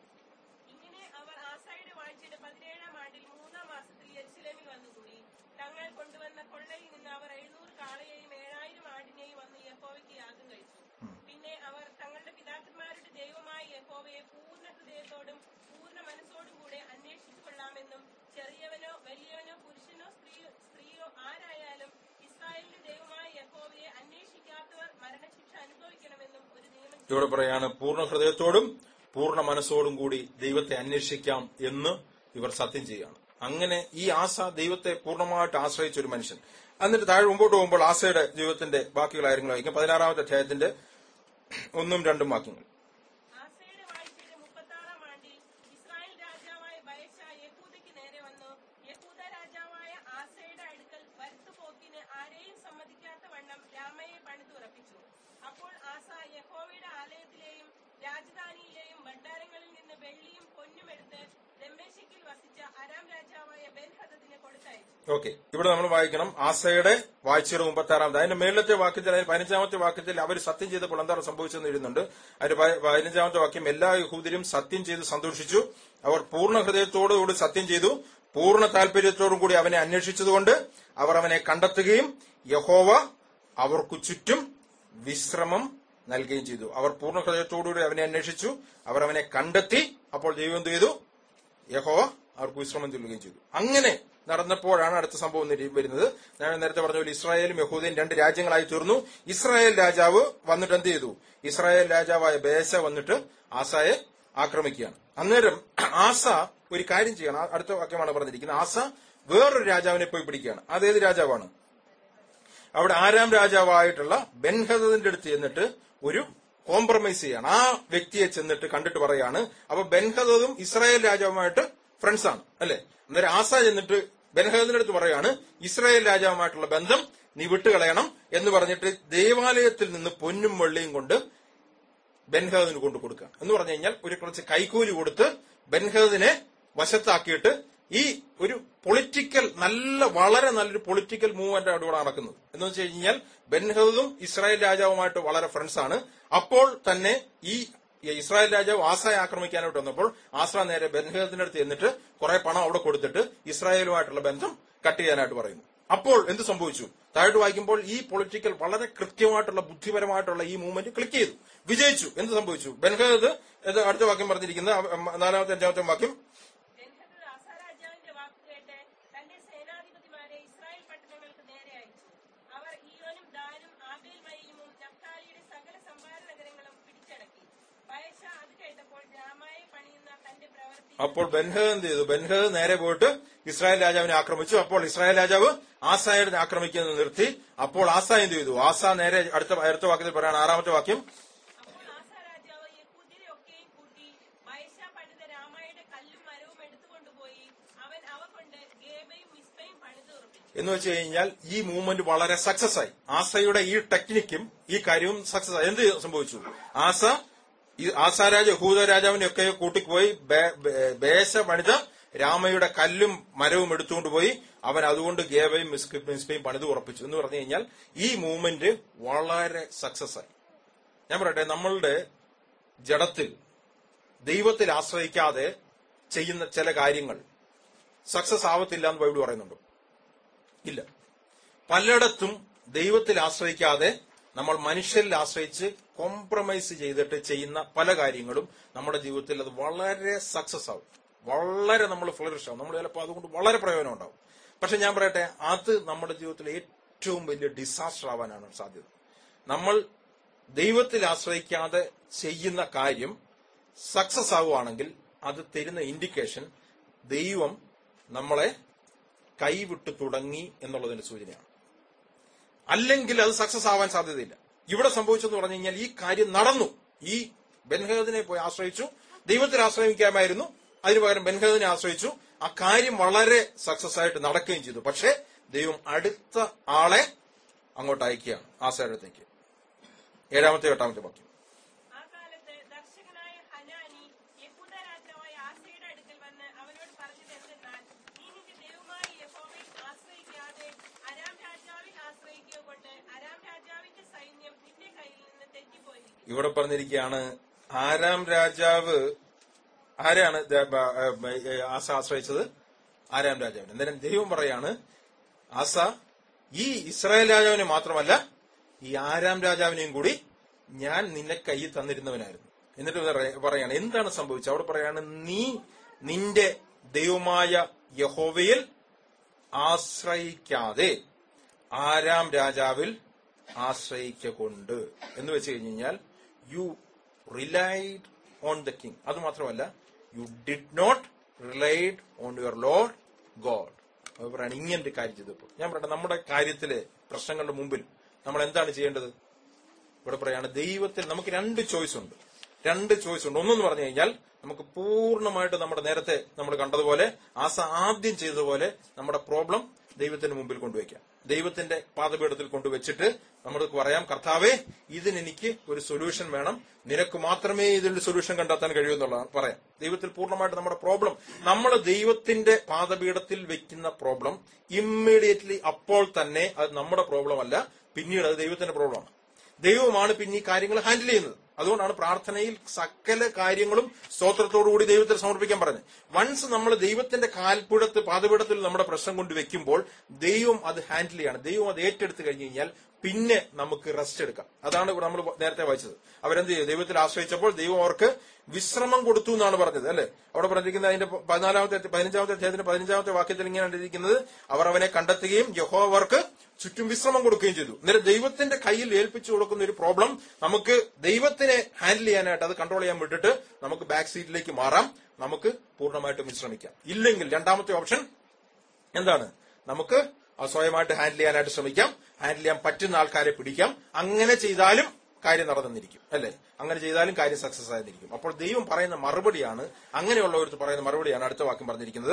ഇങ്ങനെ അവർ ആസായുടെ വാഴ്ചയുടെ പതിനേഴാം ആണ്ടിൽ മൂന്നാം മാസത്തിൽ യെരുശലേമിൽ വന്നുകൂടി തങ്ങൾ കൊണ്ടുവന്ന കൊള്ളയിൽ നിന്ന് അവർ എഴുന്നൂറ് കാളയെയും ഏഴായിരം ആടിനെയും വന്ന് യഹോവയ്ക്ക് യാഗം കഴിച്ചു പിന്നെ അവർ തങ്ങളുടെ പിതാക്കന്മാരുടെ ദൈവമായ യഹോവയെ പൂർണ്ണ ഹൃദയത്തോടും പൂർണ്ണ മനസ്സോടും കൂടെ അന്വേഷിച്ചു കൊള്ളാമെന്നും ചെറിയവനോ വലിയവനോ പുരുഷനോ സ്ത്രീയോ സ്ത്രീയോ ആരായാലും ഇസ്രായേലിന്റെ ദൈവമായ യഹോവയെ അന്വേഷിക്കാത്തവർ മരണശിക്ഷ അനുഭവിക്കണമെന്നും ഒരു നിയമം ഇവിടെ പറയാണ് പൂർണ്ണ ഹൃദയത്തോടും പൂർണ്ണ മനസ്സോടും കൂടി ദൈവത്തെ അന്വേഷിക്കാം എന്ന് ഇവർ സത്യം ചെയ്യുകയാണ് അങ്ങനെ ഈ ആസ ദൈവത്തെ പൂർണ്ണമായിട്ട് ആശ്രയിച്ച ഒരു മനുഷ്യൻ എന്നിട്ട് താഴെ മുമ്പോട്ട് പോകുമ്പോൾ ആസയുടെ ജീവിതത്തിന്റെ ബാക്കിയുള്ള കാര്യങ്ങൾ വായിക്കും പതിനാറാമത്തെ അധ്യായത്തിന്റെ ഒന്നും രണ്ടും വാക്യങ്ങൾ ആസയുടെ വാഴ്ചയുടെ മുപ്പത്താറാം ആണ്ടിൽ ഇസ്രായേൽ രാജാവായ ബയശ യഹൂദയ്ക്ക് നേരെ വന്നു യഹൂദ രാജാവായ ആസയുടെ അടുക്കൽ വരുത്തുപോക്കിന് ആരെയും സമ്മതിക്കാത്ത വണ്ണം രാമയെ പണിതുറപ്പിച്ചു അപ്പോൾ ആസ യഹോവയുടെ ആലയത്തിലെയും രാജധാനിയിലെയും ഭണ്ഡാരങ്ങളിൽ നിന്ന് വെള്ളിയും പൊന്നും എടുത്ത് ദമ്മേശക്കിൽ വസിച്ച അരാം രാജാവായ ബെൻഹദദിന് കൊടുത്തയച്ചു ഓക്കെ ഇവിടെ നമ്മൾ വായിക്കണം ആസയുടെ വാഴ്ചയുടെ മുമ്പത്തി ആറാമത് അതിന്റെ മേളിലത്തെ വാക്യത്തിൽ അതിന് പതിനഞ്ചാമത്തെ വാക്യത്തിൽ അവർ സത്യം ചെയ്തപ്പോൾ എന്താണ് സംഭവിച്ചതെന്ന് എഴുതുന്നുണ്ട് അതിന്റെ പ- പതിനഞ്ചാമത്തെ വാക്യം എല്ലാ യഹൂദരും സത്യം ചെയ്ത് സന്തോഷിച്ചു അവർ പൂർണ്ണ ഹൃദയത്തോടുകൂടി സത്യം ചെയ്തു പൂർണ്ണ താല്പര്യത്തോടും കൂടി അവനെ അന്വേഷിച്ചതുകൊണ്ട് അവർ അവനെ കണ്ടെത്തുകയും യഹോവ അവർക്കു ചുറ്റും വിശ്രമം നൽകുകയും ചെയ്തു അവർ പൂർണ്ണ ഹൃദയത്തോടുകൂടി അവനെ അന്വേഷിച്ചു അവർ അവനെ കണ്ടെത്തി അപ്പോൾ ദൈവം എന്ത് ചെയ്തു യഹോവ അവർക്ക് വിശ്രമം ചൊല്ലുകയും ചെയ്തു അങ്ങനെ നടന്നപ്പോഴാണ് അടുത്ത സംഭവം നിരി- വരുന്നത് ഞാൻ നേരത്തെ പറഞ്ഞ പോലെ ഇസ്രായേലും യഹൂദയും രണ്ട് രാജ്യങ്ങളായി തീർന്നു ഇസ്രായേൽ രാജാവ് വന്നിട്ട് എന്ത് ചെയ്തു ഇസ്രായേൽ രാജാവായ ബേസ വന്നിട്ട് ആസയെ ആക്രമിക്കുകയാണ് അന്നേരം ആസ ഒരു കാര്യം ചെയ്യണം ആ- അടുത്ത വാക്യമാണ് പറഞ്ഞിരിക്കുന്നത് ആസ വേറൊരു രാജാവിനെ പോയി പിടിക്കുകയാണ് അതേത് രാജാവാണ് അവിടെ ആരാം രാജാവായിട്ടുള്ള ബെൻഹദന്റെ അടുത്ത് ചെന്നിട്ട് ഒരു കോംപ്രമൈസ് ചെയ്യാണ് ആ വ്യക്തിയെ ചെന്നിട്ട് കണ്ടിട്ട് പറയാണ് അപ്പൊ ബെൻഹദും ഇസ്രായേൽ രാജാവുമായിട്ട് ഫ്രണ്ട്സ് ആണ് അല്ലെ അന്നേരം ആസ ചെന്നിട്ട് ബെൻഹദന്റെ അടുത്ത് പറയാണ് ഇസ്രായേൽ രാജാവുമായിട്ടുള്ള ബന്ധം നീ വിട്ടുകളയണം എന്ന് പറഞ്ഞിട്ട് ദേവാലയത്തിൽ നിന്ന് പൊന്നും വെള്ളിയും കൊണ്ട് ബെൻഹദിന് കൊണ്ട് കൊടുക്കുക എന്ന് പറഞ്ഞു കഴിഞ്ഞാൽ ഒരു കുറച്ച് കൈക്കൂലി കൊടുത്ത് ബെൻഹദിനെ വശത്താക്കിയിട്ട് ഈ ഒരു പൊളിറ്റിക്കൽ നല്ല വളരെ നല്ലൊരു പൊളിറ്റിക്കൽ മൂവ്മെന്റ് അവിടെ നടക്കുന്നത് എന്ന് വെച്ച് കഴിഞ്ഞാൽ ബെൻഹദും ഇസ്രായേൽ രാജാവുമായിട്ട് വളരെ ഫ്രണ്ട്സ് ആണ് അപ്പോൾ തന്നെ ഈ ഇസ്രായേൽ രാജാവ് ആസയെ ആക്രമിക്കാനായിട്ട് വന്നപ്പോൾ ആസ നേരെ ബെൻഹദത്തിന്റെ അടുത്ത് എന്നിട്ട് കുറെ പണം അവിടെ കൊടുത്തിട്ട് ഇസ്രായേലുമായിട്ടുള്ള ബന്ധം കട്ട് ചെയ്യാനായിട്ട് പറയുന്നു അപ്പോൾ എന്ത് സംഭവിച്ചു താഴോട്ട് വായിക്കുമ്പോൾ ഈ പൊളിറ്റിക്കൽ വളരെ കൃത്യമായിട്ടുള്ള ബുദ്ധിപരമായിട്ടുള്ള ഈ മൂവ്മെന്റ് ക്ലിക്ക് ചെയ്തു വിജയിച്ചു എന്ത് സംഭവിച്ചു ബെൻഹദ് ഇത് അടുത്ത വാക്യം പറഞ്ഞിരിക്കുന്നത് അവ- നാലാമത്തെ അഞ്ചാമത്തെ വാക്യം ബെൻഹദദ് ആസാ രാജാവിന്റെ വാക്ക് കേട്ട് തന്റെ സേനാധിപതിമാരെ ഇസ്രായേൽ പട്ടണങ്ങൾക്ക് നേരെ അയച്ചു അവർ ഈയോനും ദാനും ആബേൽ മയിലുമും നഫ്താലിയുടെ സകല സംഭാര നഗരങ്ങളും പിടിച്ചടക്കി ബയശ അത് കേട്ടപ്പോൾ രാമായെ പണിയുന്ന തന്റെ പ്രവൃത്തി അപ്പോൾ ബെൻഹദ് എന്ത് ചെയ്തു ബെൻഹദ് നേരെ പോയിട്ട് ഇസ്രായേൽ രാജാവിനെ ആക്രമിച്ചു അപ്പോൾ ഇസ്രായേൽ രാജാവ് ആസായുടെ ആക്രമിക്കുന്നത് നിർത്തി അപ്പോൾ ആസ എന്ത് ചെയ്തു ആസ നേരെ അടുത്ത അടുത്ത വാക്യത്തിൽ പറയാണ് ആറാമത്തെ വാക്യം അപ്പോൾ ആസാ രാജാവ് യഹൂദ്യരെ ഒക്കെയും കൂട്ടി ബയശ പണിത രാമായുടെ കല്ലും മരവും എടുത്തുകൊണ്ടുപോയി അവൻ അവ കൊണ്ട് ഗേബയും മിസ്ബയും പണിത് ഉറപ്പിച്ചു എന്ന് വെച്ച് കഴിഞ്ഞാൽ ഈ മൂവ്മെന്റ് വളരെ സക്സസ് ആയി ആസയുടെ ഈ ടെക്നിക്കും ഈ കാര്യവും സക്സസ് ആയി എന്ത് സംഭവിച്ചു ആസ ഈ ആസാരാജ യഹൂദ രാജാവിനെ ഒക്കെ കൂട്ടിപ്പോയി ബേ- ബേ- ബേശ പണിത രാമയുടെ കല്ലും മരവും എടുത്തുകൊണ്ട് പോയി അവൻ അതുകൊണ്ട് ഗേവയും മിസ്ക- മിസ്ബയും പണിത് ഉറപ്പിച്ചു എന്ന് പറഞ്ഞു കഴിഞ്ഞാൽ ഈ മൂവ്മെന്റ് വളരെ സക്സസ് ആയി ഞാൻ പറയട്ടെ നമ്മളുടെ ജഡത്തിൽ ദൈവത്തിൽ ആശ്രയിക്കാതെ ചെയ്യുന്ന ചില കാര്യങ്ങൾ സക്സസ് ആവത്തില്ല എന്ന് ബൈബിൾ പറയുന്നുണ്ടോ ഇല്ല പലയിടത്തും ദൈവത്തിൽ ആശ്രയിക്കാതെ നമ്മൾ മനുഷ്യരിൽ ആശ്രയിച്ച് കോംപ്രമൈസ് ചെയ്തിട്ട് ചെയ്യുന്ന പല കാര്യങ്ങളും നമ്മുടെ ജീവിതത്തിൽ അത് വളരെ സക്സസ് ആവും വളരെ നമ്മൾ ഫ്ലറിഷ് ആവും നമ്മൾ ചിലപ്പോൾ അതുകൊണ്ട് വളരെ പ്രയോജനം ഉണ്ടാവും പക്ഷെ ഞാൻ പറയട്ടെ അത് നമ്മുടെ ജീവിതത്തിൽ ഏറ്റവും വലിയ ഡിസാസ്റ്റർ ആവാനാണ് സാധ്യത നമ്മൾ ദൈവത്തിൽ ആശ്രയിക്കാതെ ചെയ്യുന്ന കാര്യം സക്സസ് ആവുകയാണെങ്കിൽ അത് തരുന്ന ഇൻഡിക്കേഷൻ ദൈവം നമ്മളെ കൈവിട്ടു തുടങ്ങി എന്നുള്ളതിന്റെ സൂചനയാണ് അല്ലെങ്കിൽ അത് സക്സസ് ആവാൻ സാധ്യതയില്ല ഇവിടെ സംഭവിച്ചെന്ന് പറഞ്ഞു കഴിഞ്ഞാൽ ഈ കാര്യം നടന്നു ഈ ബെൻഹദിനെ പോയി ആശ്രയിച്ചു ദൈവത്തിൽ ആശ്രയിക്കാമായിരുന്നു അതിനു പകരം ബെൻഹദിനെ ആശ്രയിച്ചു ആ കാര്യം വളരെ സക്സസ് ആയിട്ട് നടക്കുകയും ചെയ്തു പക്ഷേ ദൈവം അടുത്ത ആളെ അങ്ങോട്ട് അയക്കുകയാണ് ആശയുടെ അടുത്തേക്ക് ഏഴാമത്തെ എട്ടാമത്തെ വാക്യം ആ കാലത്ത് ദർശകനായ ഹനാനി യഹൂദ രാജാവായ ആസയുടെ അടുക്കൽ വന്ന് അവനോട് പറഞ്ഞത് എന്തെന്നാൽ നീ നിന്റെ ദൈവമായ യഹോവയിൽ ആശ്രയിക്കാതെ അരാം രാജാവിൽ ആശ്രയിക്കുക കൊണ്ട് അരാം രാജാവിന്റെ സൈന്യം നിന്റെ കയ്യിൽ നിന്ന് തെറ്റിപ്പോയിരിക്കും ഇവിടെ പറഞ്ഞിരിക്കുകയാണ് ആരാം രാജാവ് ആരാണ് ദ- ബ- ഏ, ബ- ഏ, ആസ ആശ്രയിച്ചത് ആരാം രാജാവിന് അന്നേരം ദൈവം പറയാണ് ആസ ഈ ഇസ്രായേൽ രാജാവിനെ മാത്രമല്ല ഈ ആരാം രാജാവിനെയും കൂടി ഞാൻ നിന്നെ കയ്യിൽ തന്നിരുന്നവനായിരുന്നു എന്നിട്ട് പറയ- പറയാണ് എന്താണ് സംഭവിച്ചത് അവിടെ പറയാണ് നീ നിന്റെ ദൈവമായ യഹോവയിൽ ആശ്രയിക്കാതെ ആരാം രാജാവിൽ ആശ്രയിക്കൊണ്ട് എന്ന് വെച്ച് കഴിഞ്ഞ് കഴിഞ്ഞാൽ you relied on the king അത് മാത്രമല്ല you did not relied on your lord god അത് പറയാണ് ഇങ്ങനൊരു കാര്യം ചെയ്തപ്പോൾ ഞാൻ പറയട്ടെ നമ്മുടെ കാര്യത്തിലെ പ്രശ്നങ്ങളുടെ മുമ്പിൽ നമ്മൾ എന്താണ് ചെയ്യേണ്ടത് ഇവിടെ പറയാണ് ദൈവത്തിൽ നമുക്ക് രണ്ട് ചോയ്സ് ഉണ്ട് രണ്ട് ചോയ്സ് ഉണ്ട് ഒന്നെന്ന് പറഞ്ഞു കഴിഞ്ഞാൽ നമുക്ക് പൂർണ്ണമായിട്ട് നമ്മുടെ നേരത്തെ നമ്മൾ കണ്ടതുപോലെ ആസ ആദ്യം ചെയ്തതുപോലെ നമ്മുടെ പ്രോബ്ലം ദൈവത്തിന് മുമ്പിൽ കൊണ്ടുവയ്ക്കാം ദൈവത്തിന്റെ പാദപീഠത്തിൽ കൊണ്ടുവച്ചിട്ട് നമ്മൾക്ക് പറയാം കർത്താവേ ഇതിനെനിക്ക് ഒരു സൊല്യൂഷൻ വേണം നിനക്ക് മാത്രമേ ഇതിന്റെ സൊല്യൂഷൻ കണ്ടെത്താൻ കഴിയൂ എന്നുള്ളതാണ് പറയാം ദൈവത്തിൽ പൂർണ്ണമായിട്ട് നമ്മുടെ പ്രോബ്ലം നമ്മൾ ദൈവത്തിന്റെ പാദപീഠത്തിൽ വെക്കുന്ന പ്രോബ്ലം ഇമ്മീഡിയറ്റ്ലി അപ്പോൾ തന്നെ അത് നമ്മുടെ പ്രോബ്ലം അല്ല പിന്നീട് അത് ദൈവത്തിന്റെ പ്രോബ്ലമാണ് ദൈവമാണ് പിന്നെ ഈ കാര്യങ്ങൾ ഹാൻഡിൽ ചെയ്യുന്നത് അതുകൊണ്ടാണ് പ്രാർത്ഥനയിൽ സകല കാര്യങ്ങളും സ്തോത്രത്തോടുകൂടി ദൈവത്തിൽ സമർപ്പിക്കാൻ പറഞ്ഞത് വൺസ് നമ്മൾ ദൈവത്തിന്റെ കാൽപ്പുഴത്ത് പാതപീഠത്തിൽ നമ്മുടെ പ്രശ്നം കൊണ്ട് വെക്കുമ്പോൾ ദൈവം അത് ഹാൻഡിൽ ചെയ്യാണ് ദൈവം അത് ഏറ്റെടുത്ത് കഴിഞ്ഞു കഴിഞ്ഞാൽ പിന്നെ നമുക്ക് റെസ്റ്റ് എടുക്കാം അതാണ് ഇവിടെ നമ്മൾ നേരത്തെ വായിച്ചത് അവരെന്ത് ചെയ്തു ദൈവത്തിൽ ആശ്രയിച്ചപ്പോൾ ദൈവം അവർക്ക് വിശ്രമം കൊടുത്തു എന്നാണ് പറഞ്ഞത് അല്ലെ അവിടെ പറഞ്ഞിരിക്കുന്നത് അതിന്റെ പതിനാലാമത്തെ പതിനഞ്ചാമത്തെ അധ്യായത്തിന്റെ പതിനഞ്ചാമത്തെ വാക്യത്തിൽ ഇങ്ങനെയാണ് ഇരിക്കുന്നത് അവർ അവനെ കണ്ടെത്തുകയും യഹോ അവർക്ക് ചുറ്റും വിശ്രമം കൊടുക്കുകയും ചെയ്തു അന്നേരം ദൈവത്തിന്റെ കയ്യിൽ ഏൽപ്പിച്ചു കൊടുക്കുന്ന ഒരു പ്രോബ്ലം നമുക്ക് ദൈവത്തിനെ ഹാൻഡിൽ ചെയ്യാനായിട്ട് അത് കൺട്രോൾ ചെയ്യാൻ വിട്ടിട്ട് നമുക്ക് ബാക്ക് സീറ്റിലേക്ക് മാറാം നമുക്ക് പൂർണ്ണമായിട്ടും വിശ്രമിക്കാം ഇല്ലെങ്കിൽ രണ്ടാമത്തെ ഓപ്ഷൻ എന്താണ് നമുക്ക് അത് സ്വയമായിട്ട് ഹാൻഡിൽ ചെയ്യാനായിട്ട് ശ്രമിക്കാം ഹാൻഡിൽ ചെയ്യാൻ പറ്റുന്ന ആൾക്കാരെ പിടിക്കാം അങ്ങനെ ചെയ്താലും കാര്യം നടന്നിരിക്കും അല്ലെ അങ്ങനെ ചെയ്താലും കാര്യം സക്സസ് ആയിരിക്കും അപ്പോൾ ദൈവം പറയുന്ന മറുപടിയാണ് അങ്ങനെയുള്ളവർക്ക് പറയുന്ന മറുപടിയാണ് അടുത്ത വാക്യം പറഞ്ഞിരിക്കുന്നത്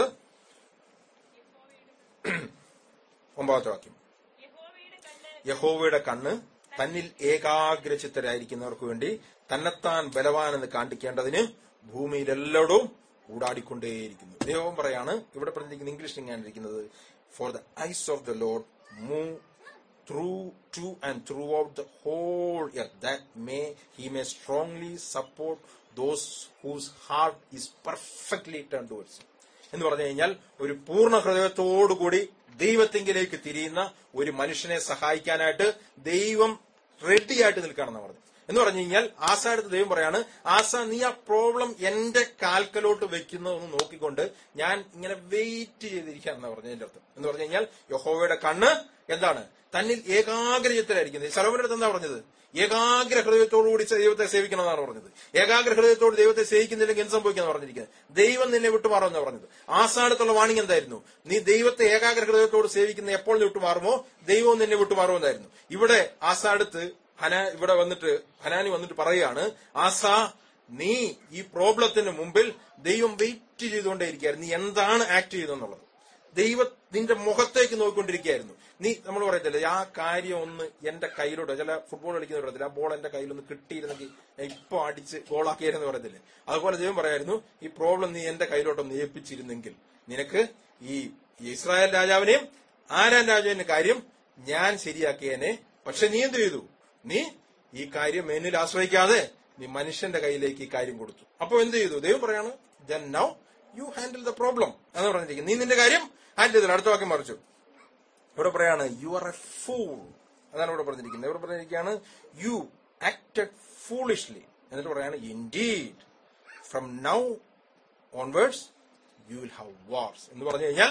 ഒമ്പതാമത്തെ വാക്യം യഹോവയുടെ കണ്ണ് യഹോവയുടെ കണ്ണ് തന്നിൽ ഏകാഗ്രചിത്തരായിരിക്കുന്നവർക്ക് വേണ്ടി തന്നെത്താൻ ബലവാനെന്ന് കാണിക്കേണ്ടതിന് ഭൂമിയിലെല്ലായിടവും ഊടാടിക്കൊണ്ടേയിരിക്കുന്നു ദൈവം പറയാണ് ഇവിടെ പറഞ്ഞിരിക്കുന്ന ഇംഗ്ലീഷ് ഇങ്ങനെ ഇരിക്കുന്നത് for the eyes of the lord move through to and throughout the whole earth that may he may strongly support those whose heart is perfectly turn towards എന്ന് പറഞ്ഞു കഴിഞ്ഞാൽ ഒരു പൂർണ്ണ ഹൃദയത്തോടുകൂടി ദൈവത്തെങ്കിലേക്ക് തിരിയുന്ന ഒരു മനുഷ്യനെ സഹായിക്കാനായിട്ട് ദൈവം റെഡിയായിട്ട് നിൽക്കുകയാണെന്ന് പറഞ്ഞു എന്ന് പറഞ്ഞു കഴിഞ്ഞാൽ ആസയുടെ ദൈവം പറയാണ് ആസ നീ ആ പ്രോബ്ലം എന്റെ കാൽക്കലോട്ട് വെക്കുന്നതെന്ന് നോക്കിക്കൊണ്ട് ഞാൻ ഇങ്ങനെ വെയിറ്റ് ചെയ്തിരിക്കുകയാണെന്ന് പറഞ്ഞതിന്റെ അർത്ഥം എന്ന് പറഞ്ഞു കഴിഞ്ഞാൽ യഹോവയുടെ കണ്ണ് എന്താണ് തന്നിൽ ഏകാഗ്രചിത്തരായിരിക്കുന്നത് സലോമന്റെ അടുത്ത് എന്താ പറഞ്ഞത് ഏകാഗ്ര ഹൃദയത്തോടുകൂടി ദൈവത്തെ സേവിക്കണമെന്നാണ് പറഞ്ഞത് ഏകാഗ്ര ഹൃദയത്തോട് ദൈവത്തെ സേവിക്കുന്നില്ലെങ്കിൽ എന്ത് സംഭവിക്കാന്ന് പറഞ്ഞിരിക്കുന്നത് ദൈവം നിന്നെ വിട്ടുമാറുമെന്ന് പറഞ്ഞത് ആസാനത്തുള്ള വാണിംഗ് എന്തായിരുന്നു നീ ദൈവത്തെ ഏകാഗ്ര ഹൃദയത്തോട് സേവിക്കുന്ന എപ്പോൾ നീ വിട്ടുമാറുമോ ദൈവവും നിന്നെ വിട്ടുമാറുമെന്നായിരുന്നു ഇവിടെ ആസാടുത്ത് ഹന ഇവിടെ വന്നിട്ട് ഹനാനി വന്നിട്ട് പറയുകയാണ് ആസ നീ ഈ പ്രോബ്ലത്തിന് മുമ്പിൽ ദൈവം വെയിറ്റ് ചെയ്തുകൊണ്ടേയിരിക്കുകയായിരുന്നു നീ എന്താണ് ആക്ട് ചെയ്തെന്നുള്ളത് ദൈവ നിന്റെ മുഖത്തേക്ക് നോക്കിക്കൊണ്ടിരിക്കുകയായിരുന്നു നീ നമ്മൾ പറയത്തില്ലേ ആ കാര്യം ഒന്ന് എന്റെ കയ്യിലോട്ട് ചില ഫുട്ബോൾ കളിക്കുന്ന പറയത്തില്ല ആ ബോൾ എന്റെ കയ്യിലൊന്ന് കിട്ടിയിരുന്നെങ്കിൽ ഞാൻ ഇപ്പൊ അടിച്ച് ഗോളാക്കിയായിരുന്നു പറയത്തില്ലേ അതുപോലെ ദൈവം പറയായിരുന്നു ഈ പ്രോബ്ലം നീ എന്റെ കയ്യിലോട്ടൊന്ന് ഏൽപ്പിച്ചിരുന്നെങ്കിൽ നിനക്ക് ഈ ഇസ്രായേൽ രാജാവിനെയും ആരാൻ രാജാവിന്റെ കാര്യം ഞാൻ ശരിയാക്കിയേനെ പക്ഷെ നീ എന്ത് ചെയ്തു നീ ഈ കാര്യം എന്നിൽ ആശ്രയിക്കാതെ നീ മനുഷ്യന്റെ കയ്യിലേക്ക് ഈ കാര്യം കൊടുത്തു അപ്പൊ എന്ത് ചെയ്തു ദൈവം പറയാണ് then now you handle the problem എന്ന് പറഞ്ഞിരിക്കുന്നത് നീ നിന്റെ കാര്യം ഹാൻഡിൽ ചെയ്തില്ല അടുത്ത വാക്യം മറിച്ചു ഇവിടെ പറയാണ് യു ആർ എ ഫൂൾ അതാണ് ഇവിടെ പറഞ്ഞിരിക്കുന്നത് ഇവിടെ പറഞ്ഞിരിക്കുകയാണ് യു ആക്ടഡ് ഫൂളിഷ്ലി എന്നിട്ട് പറയാണ് indeed from now onwards you will have wars എന്ന് പറഞ്ഞു കഴിഞ്ഞാൽ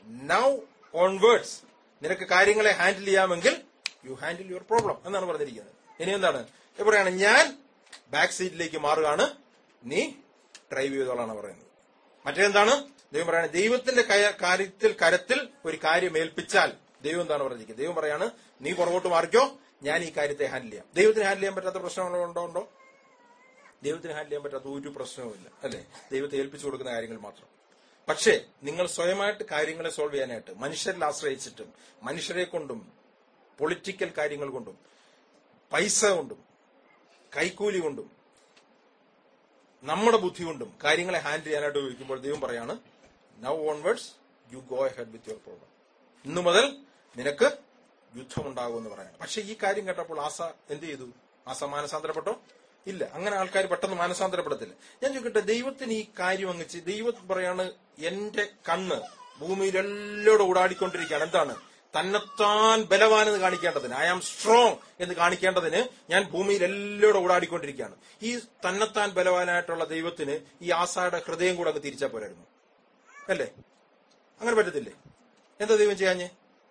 നൗ ഓൺവേർഡ്സ് നിനക്ക് കാര്യങ്ങളെ ഹാൻഡിൽ ചെയ്യാമെങ്കിൽ യു ഹാൻഡിൽ യുവർ പ്രോബ്ലം എന്നാണ് പറഞ്ഞിരിക്കുന്നത് ഇനി എന്താണ് ഇത് പറയാണ് ഞാൻ ബാക്ക് സീറ്റിലേക്ക് മാറുകയാണ് നീ ഡ്രൈവ് ചെയ്തോളാണ് പറയുന്നത് മറ്റേന്താണ് ദൈവം പറയാണ് ദൈവത്തിന്റെ കയ- കാര്യത്തിൽ കരത്തിൽ ഒരു കാര്യം ഏൽപ്പിച്ചാൽ ദൈവം എന്താണ് പറഞ്ഞിരിക്കുന്നത് ദൈവം പറയാണ് നീ പുറകോട്ട് മാറിക്കോ ഞാൻ ഈ കാര്യത്തെ ഹാൻഡിൽ ചെയ്യാം ദൈവത്തിന് ഹാൻഡിൽ ചെയ്യാൻ പറ്റാത്ത പ്രശ്നങ്ങളുണ്ടോ ഉണ്ടോ ദൈവത്തിന് ഹാൻഡിൽ ചെയ്യാൻ പറ്റാത്ത ഒരു പ്രശ്നവുമില്ല അല്ലെ ദൈവത്തെ ഏൽപ്പിച്ചു കൊടുക്കുന്ന കാര്യങ്ങൾ മാത്രം പക്ഷേ നിങ്ങൾ സ്വയമായിട്ട് കാര്യങ്ങളെ സോൾവ് ചെയ്യാനായിട്ട് മനുഷ്യരിൽ ആശ്രയിച്ചിട്ടും മനുഷ്യരെ കൊണ്ടും പൊളിറ്റിക്കൽ കാര്യങ്ങൾ കൊണ്ടും പൈസ കൊണ്ടും കൈക്കൂലി കൊണ്ടും നമ്മുടെ ബുദ്ധി കൊണ്ടും കാര്യങ്ങളെ ഹാൻഡിൽ ചെയ്യാനായിട്ട് ഉപയോഗിക്കുമ്പോൾ ദൈവം പറയാണ് now onwards you go head with your problem ഇന്നു മുതൽ നിനക്ക് യുദ്ധമുണ്ടാകുമെന്ന് പറയാണ് പക്ഷെ ഈ കാര്യം കേട്ടപ്പോൾ ആസ എന്ത് ചെയ്തു ആസ മാനസാന്തരപ്പെട്ടോ ഇല്ല അങ്ങനെ ആൾക്കാർ പെട്ടെന്ന് മാനസാന്തരപ്പെടത്തില്ല ഞാൻ ചോദിക്കട്ടെ ദൈവത്തിന് ഈ കാര്യം അങ്ങ് ചെയ്- ദൈവം പറയാണ് എന്റെ കണ്ണ് ഭൂമിയിൽ എല്ലായിടും ഓടാടിക്കൊണ്ടിരിക്കുകയാണ് എന്താണ് തന്നെത്താൻ ബലവാനെന്ന് കാണിക്കേണ്ടതിന് ഐ ആം സ്ട്രോങ് എന്ന് കാണിക്കേണ്ടതിന് ഞാൻ ഭൂമിയിൽ എല്ലായിടും ഓടാടിക്കൊണ്ടിരിക്കുകയാണ് ഈ തന്നെത്താൻ ബലവാനായിട്ടുള്ള ദൈവത്തിന് ഈ ആസായുടെ ഹൃദയം കൂടെ അങ്ങ് തിരിച്ചാൽ പോരായിരുന്നു അല്ലേ അങ്ങനെ പറ്റത്തില്ലേ എന്താ ദൈവം ചെയ്യാഞ്ഞേ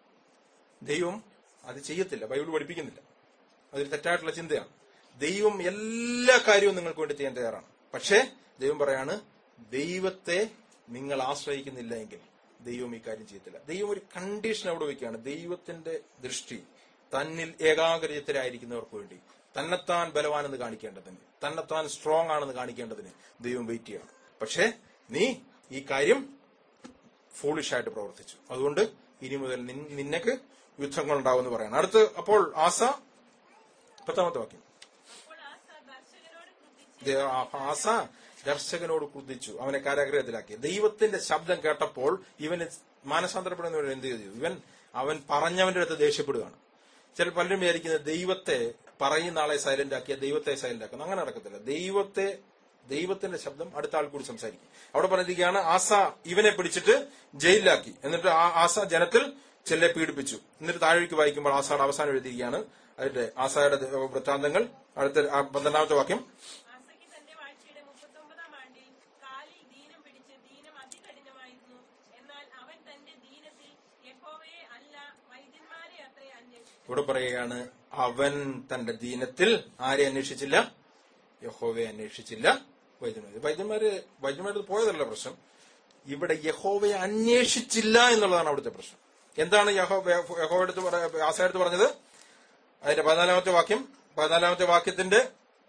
ദൈവം അത് ചെയ്യത്തില്ല ബൈബിൾ പഠിപ്പിക്കുന്നില്ല അതൊരു തെറ്റായിട്ടുള്ള ചിന്തയാണ് ദൈവം എല്ലാ കാര്യവും നിങ്ങൾക്ക് വേണ്ടി ചെയ്യാൻ തയ്യാറാണ് പക്ഷേ ദൈവം പറയാണ് ദൈവത്തെ നിങ്ങൾ ആശ്രയിക്കുന്നില്ല എങ്കിൽ ദൈവം ഈ കാര്യം ചെയ്യത്തില്ല ദൈവം ഒരു കണ്ടീഷൻ അവിടെ വെക്കുകയാണ് ദൈവത്തിന്റെ ദൃഷ്ടി തന്നിൽ ഏകാഗ്രതരായിരിക്കുന്നവർക്ക് വേണ്ടി തന്നെത്താൻ ബലവാനെന്ന് കാണിക്കേണ്ടതിന് തന്നെത്താൻ സ്ട്രോങ് ആണെന്ന് കാണിക്കേണ്ടതിന് ദൈവം വെയിറ്റ് ചെയ്യണം പക്ഷേ നീ ഈ കാര്യം foolish ആയിട്ട് പ്രവർത്തിച്ചു അതുകൊണ്ട് ഇനി മുതൽ നിൻ- നിനക്ക് യുദ്ധങ്ങൾ ഉണ്ടാവുമെന്ന് പറയണം അടുത്ത് അപ്പോൾ ആസ പത്താമത്തെ വാക്യം അപ്പോൾ ആസ ദർശകനോട് ക്രുദ്ധിച്ച് ദേ- ആ- ആസ ദർശകനോട് കുതിച്ചു അവനെ കാരാഗ്രഹത്തിലാക്കി ദൈവത്തിന്റെ ശബ്ദം കേട്ടപ്പോൾ ഇവന് മാനസാന്തരപ്പെടുന്നവർ എന്ത് ചെയ്തു ഇവൻ അവൻ പറഞ്ഞവന്റെ അടുത്ത് ദേഷ്യപ്പെടുകയാണ് ചില പലരും വിചാരിക്കുന്നത് ദൈവത്തെ പറയുന്ന ആളെ സൈലന്റ് ആക്കിയ ദൈവത്തെ സൈലന്റ് ആക്കുന്നു അങ്ങനെ നടക്കത്തില്ല ദൈവത്തെ ദൈവത്തിന്റെ ശബ്ദം അടുത്ത ആൾ കൂടി സംസാരിക്കും അവിടെ പറഞ്ഞിരിക്കുകയാണ് ആസ ഇവനെ പിടിച്ചിട്ട് ജയിലിലാക്കി എന്നിട്ട് ആ ആസ ജനത്തിൽ ചെല്ലെ പീഡിപ്പിച്ചു എന്നിട്ട് താഴേക്ക് വായിക്കുമ്പോൾ ആസയുടെ അവസാനം എഴുതിയിരിക്കുകയാണ് അതിന്റെ ആസായുടെ വൃത്താന്തങ്ങൾ അടുത്ത ആ പന്ത്രണ്ടാമത്തെ വാക്യം ആസയ്ക്ക് തന്റെ വാഴ്ചയുടെ മുപ്പത്തൊമ്പതാം ആണ്ടിൽ കാലിൽ ദീനം പിടിച്ച് ദീനം അതികഠിനമായിരുന്നു എന്നാൽ അവൻ തന്റെ ദീനത്തിൽ യഹോവയെ അല്ല വൈദ്യന്മാരെ അത്രേ അന്വേഷിച്ചു ഇവിടെ പറയുകയാണ് അവൻ തന്റെ ദീനത്തിൽ ആരെ അന്വേഷിച്ചില്ല യഹോവയെ അന്വേഷിച്ചില്ല വൈദ്യന്മാര് വൈദ്യന്മാര് വൈദ്യന്മാര് പോയതല്ല പ്രശ്നം ഇവിടെ യഹോവയെ അന്വേഷിച്ചില്ല എന്നുള്ളതാണ് അവിടുത്തെ പ്രശ്നം എന്താണ് യഹോ യഹോവടുത്ത് ആസയടുത്ത് പറഞ്ഞത് അതിന്റെ പതിനാലാമത്തെ വാക്യം പതിനാലാമത്തെ വാക്യത്തിന്റെ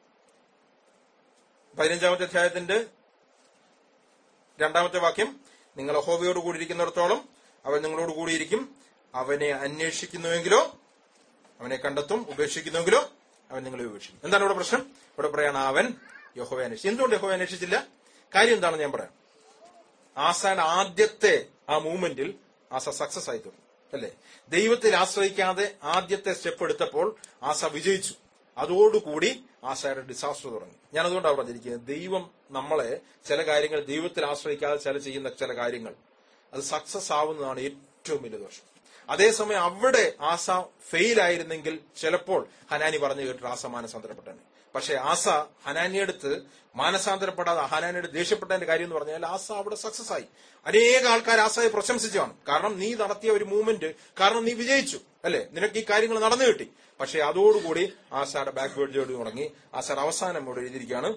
പതിനഞ്ചാമത്തെ അധ്യായത്തിന്റെ രണ്ടാമത്തെ വാക്യം നിങ്ങൾ യഹോവയോട് കൂടിയിരിക്കുന്നിടത്തോളം അവൻ നിങ്ങളോട് കൂടിയിരിക്കും അവനെ അന്വേഷിക്കുന്നുവെങ്കിലോ അവനെ കണ്ടെത്തും ഉപേക്ഷിക്കുന്നുവെങ്കിലോ അവൻ നിങ്ങളെ ഉപേക്ഷിക്കും എന്താണ് ഇവിടെ പ്രശ്നം ഇവിടെ പറയാണ് അവൻ യഹോവയെ അന്വേഷിച്ചു എന്തുകൊണ്ട് യഹോവയെ അന്വേഷിച്ചില്ല കാര്യം എന്താണെന്ന് ഞാൻ പറയാം ആസയുടെ ആദ്യത്തെ ആ മൂവ്മെന്റിൽ ആസ സക്സസ് ആയി തീർന്നു അല്ലേ ദൈവത്തിൽ ആശ്രയിക്കാതെ ആദ്യത്തെ സ്റ്റെപ്പ് എടുത്തപ്പോൾ ആസ വിജയിച്ചു അതോടുകൂടി ആശയുടെ ഡിസാസ്റ്റർ തുടങ്ങി ഞാൻ അതുകൊണ്ടാണ് പറഞ്ഞിരിക്കുന്നത് ദൈവം നമ്മളെ ചില കാര്യങ്ങൾ ദൈവത്തിൽ ആശ്രയിക്കാതെ ചില ചെയ്യുന്ന ചില കാര്യങ്ങൾ അത് സക്സസ് ആവുന്നതാണ് ഏറ്റവും വലിയ ദോഷം അതേസമയം അവിടെ ആസ ഫെയിൽ ആയിരുന്നെങ്കിൽ ചിലപ്പോൾ ഹനാനി പറഞ്ഞു കേട്ടിട്ട് ആസ മാനസാന്തരപ്പെട്ടനെ പക്ഷെ ആസ ഹനാനിയടുത്ത് മാനസാന്തരപ്പെടാതെ ഹനാനിയുടെ ദേഷ്യപ്പെട്ടതിന്റെ കാര്യം എന്ന് പറഞ്ഞാൽ ആസ അവിടെ സക്സസ് ആയി അനേക ആൾക്കാർ ആസയെ പ്രശംസിച്ചാണ് കാരണം നീ നടത്തിയ ഒരു മൂവ്മെന്റ് കാരണം നീ വിജയിച്ചു അല്ലെ നിനക്ക് ഈ കാര്യങ്ങൾ നടന്നു കിട്ടി പക്ഷെ അതോടുകൂടി ആശയുടെ ബാക്ക്വേർഡ് ജേർണി തുടങ്ങി ആശയുടെ അവസാനം ഇവിടെ എഴുതിയിരിക്കുകയാണ്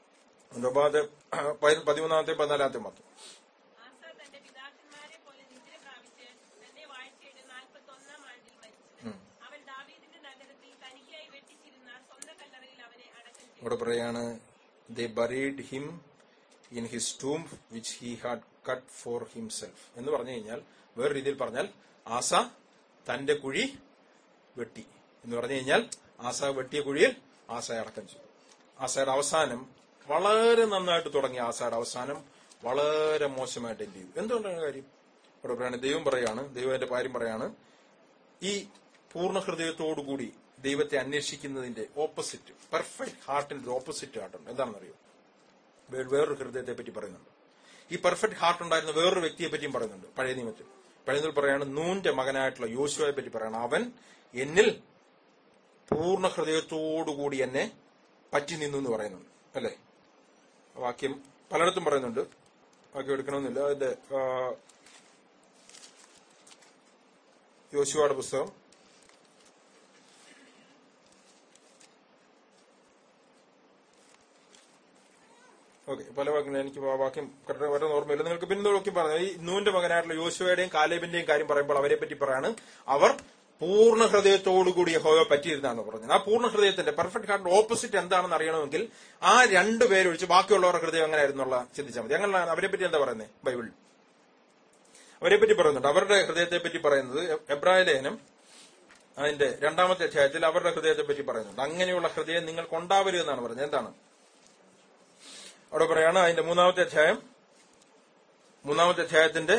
റബാദ് പതിമൂന്നാമത്തെ പതിനാലാമത്തെ മാത്രം ആസ തന്റെ പിതാക്കന്മാരെ പോലെ നിദ്ര പ്രാപിച്ച് തന്റെ വാഴ്ചയുടെ നാൽപ്പത്തി ഒന്നാം ആണ്ടിൽ മരിച്ചു അവൻ ദാവീദിന്റെ നഗരത്തിൽ തനിക്കായി വെട്ടിച്ചിരുന്ന സ്വന്തം കല്ലറയിൽ അവനെ അടക്കം ചെയ്തു ഇവിടെ പറയാണ് they buried him in his tomb which he had cut for himself എന്ന് പറഞ്ഞു കഴിഞ്ഞാൽ വേറെ രീതിയിൽ പറഞ്ഞാൽ ആസ തന്റെ കുഴി വെട്ടി എന്ന് പറഞ്ഞു കഴിഞ്ഞാൽ ആസ വെട്ടിയ കുഴിയിൽ ആസയെ അടക്കം ചെയ്തു ആസയുടെ അവസാനം വളരെ നന്നായിട്ട് തുടങ്ങിയ ആസയുടെ അവസാനം വളരെ മോശമായിട്ട് എന്ത് ചെയ്തു എന്തുകൊണ്ടാണ് കാര്യം ഇവിടെ പറയാണ് ദൈവം പറയാണ് ദൈവത്തിന്റെ കാര്യം പറയാണ് ഈ പൂർണ്ണ ഹൃദയത്തോടുകൂടി ദൈവത്തെ അന്വേഷിക്കുന്നതിന്റെ ഓപ്പോസിറ്റ് പെർഫെക്റ്റ് ഹാർട്ടിന്റെ ഓപ്പോസിറ്റ് ഹാർട്ടുണ്ട് എന്താണെന്നറിയോ വേ- വേറൊരു ഹൃദയത്തെ പറ്റി പറയുന്നുണ്ട് ഈ പെർഫെക്റ്റ് ഹാർട്ട് ഉണ്ടായിരുന്ന വേറൊരു വ്യക്തിയെ പറ്റിയും പറയുന്നുണ്ട് പഴയ നിയമത്തിൽ പഴയ നിയമത്തിൽ പറയാണ് നൂന്റെ മകനായിട്ടുള്ള യോശുവയെ പറ്റി പറയണം അവൻ എന്നിൽ പൂർണ്ണ ഹൃദയത്തോടുകൂടി എന്നെ പറ്റി നിന്നു എന്ന് പറയുന്നുണ്ട് അല്ലേ ആ വാക്യം പലയിടത്തും പറയുന്നുണ്ട് വാക്യം എടുക്കണമെന്നില്ല അതിന്റെ ആ, യോശുവയുടെ പുസ്തകം ഓക്കെ പല വാക്യങ്ങളും എനിക്ക് ആ വാക്യം കറക്റ്റ് വരെ ഓർമ്മയില്ല നിങ്ങൾക്ക് പിന്നെ നോക്കി പറഞ്ഞു ഈ നൂന്റെ മകനായിട്ടുള്ള യോശുവയുടെയും കാലേബിന്റെയും കാര്യം പറയുമ്പോൾ അവരെ പറ്റി പറയാണ് അവർ പൂർണ്ണ ഹൃദയത്തോടുകൂടി യഹോവയെ പറ്റിയിരുന്നാണ് പറഞ്ഞത് ആ പൂർണ്ണ ഹൃദയത്തിന്റെ പെർഫെക്റ്റ് ഹാർട്ടിന്റെ ഓപ്പോസിറ്റ് എന്താണെന്ന് അറിയണമെങ്കിൽ ആ രണ്ട് പേരൊഴിച്ച് ബാക്കിയുള്ളവരുടെ ഹൃദയം എങ്ങനെയായിരുന്നുള്ള ചിന്തിച്ചാൽ മതി അങ്ങനെ അവരെ പറ്റി എന്താ പറയുന്നത് ബൈബിളിൽ അവരെ പറ്റി പറയുന്നുണ്ട് അവരുടെ ഹൃദയത്തെ പറ്റി പറയുന്നത് എബ്രായ ലേഖനം അതിന്റെ രണ്ടാമത്തെ അധ്യായത്തിൽ അവരുടെ ഹൃദയത്തെ പറ്റി പറയുന്നുണ്ട് അങ്ങനെയുള്ള ഹൃദയം നിങ്ങൾക്ക് ഉണ്ടാവരുത് എന്നാണ് പറഞ്ഞത് എന്താണ് അവിടെ പറയാണ് അതിന്റെ മൂന്നാമത്തെ അധ്യായം മൂന്നാമത്തെ അധ്യായത്തിന്റെ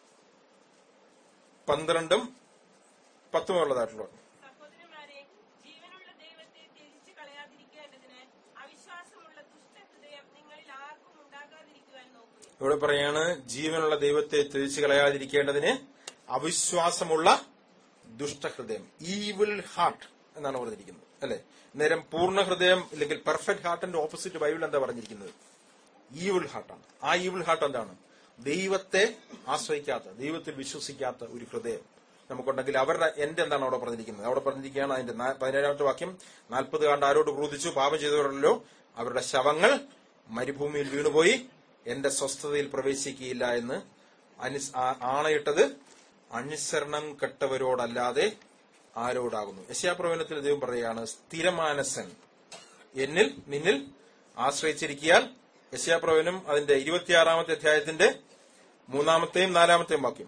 പന്ത്രണ്ടും പത്തുമുള്ളതായിട്ടുള്ള സഹോദരന്മാരെ ജീവനുള്ള ദൈവത്തെ ത്യജിച്ചു കളയാതിരിക്കേണ്ടതിന് അവിശ്വാസമുള്ള ദുഷ്ടഹൃദയം നിങ്ങളിൽ ആർക്കും ഉണ്ടാകാതിരിക്കുവാൻ നോക്കുക ഇവിടെ പറയാണ് ജീവനുള്ള ദൈവത്തെ തിരിച്ചു കളയാതിരിക്കേണ്ടതിന് അവിശ്വാസമുള്ള ദുഷ്ടഹൃദയം ഈവിൾ ഹാർട്ട് എന്നാണ് പറഞ്ഞിരിക്കുന്നത് അല്ലെ നേരം പൂർണ്ണ ഹൃദയം അല്ലെങ്കിൽ പെർഫെക്റ്റ് ഹാർട്ടിന്റെ ഓപ്പോസിറ്റ് ബൈബിൾ എന്താ പറഞ്ഞിരിക്കുന്നത് ഈവിൾ ഹാർട്ടാണ് ആ ഈവിൾ ഹാർട്ട് എന്താണ് ദൈവത്തെ ആശ്രയിക്കാത്ത ദൈവത്തിൽ വിശ്വസിക്കാത്ത ഒരു ഹൃദയം നമുക്കുണ്ടെങ്കിൽ അവരുടെ എന്റെ എന്താണ് അവിടെ പറഞ്ഞിരിക്കുന്നത് അവിടെ പറഞ്ഞിരിക്കുകയാണ് അതിന്റെ നാ- പതിനേഴാമത്തെ വാക്യം നാൽപ്പത് കാണ്ട് ആരോട് ക്രൂതിച്ചു പാപം ചെയ്തവരല്ലോ അവരുടെ ശവങ്ങൾ മരുഭൂമിയിൽ വീണുപോയി എന്റെ സ്വസ്ഥതയിൽ പ്രവേശിക്കുകയില്ല എന്ന് അനുസ്- ആ- ആണയിട്ടത് അനുസരണം കെട്ടവരോടല്ലാതെ ആരോടാകുന്നു യശയാപ്രവചനത്തിൽ ദൈവം പറയുകയാണ് സ്ഥിരമാനസൻ എന്നിൽ നിന്നിൽ ആശ്രയിച്ചിരിക്കിയാൽ യശയാപ്രവചനം അതിന്റെ ഇരുപത്തിയാറാമത്തെ അധ്യായത്തിന്റെ മൂന്നാമത്തെയും നാലാമത്തെയും വാക്യം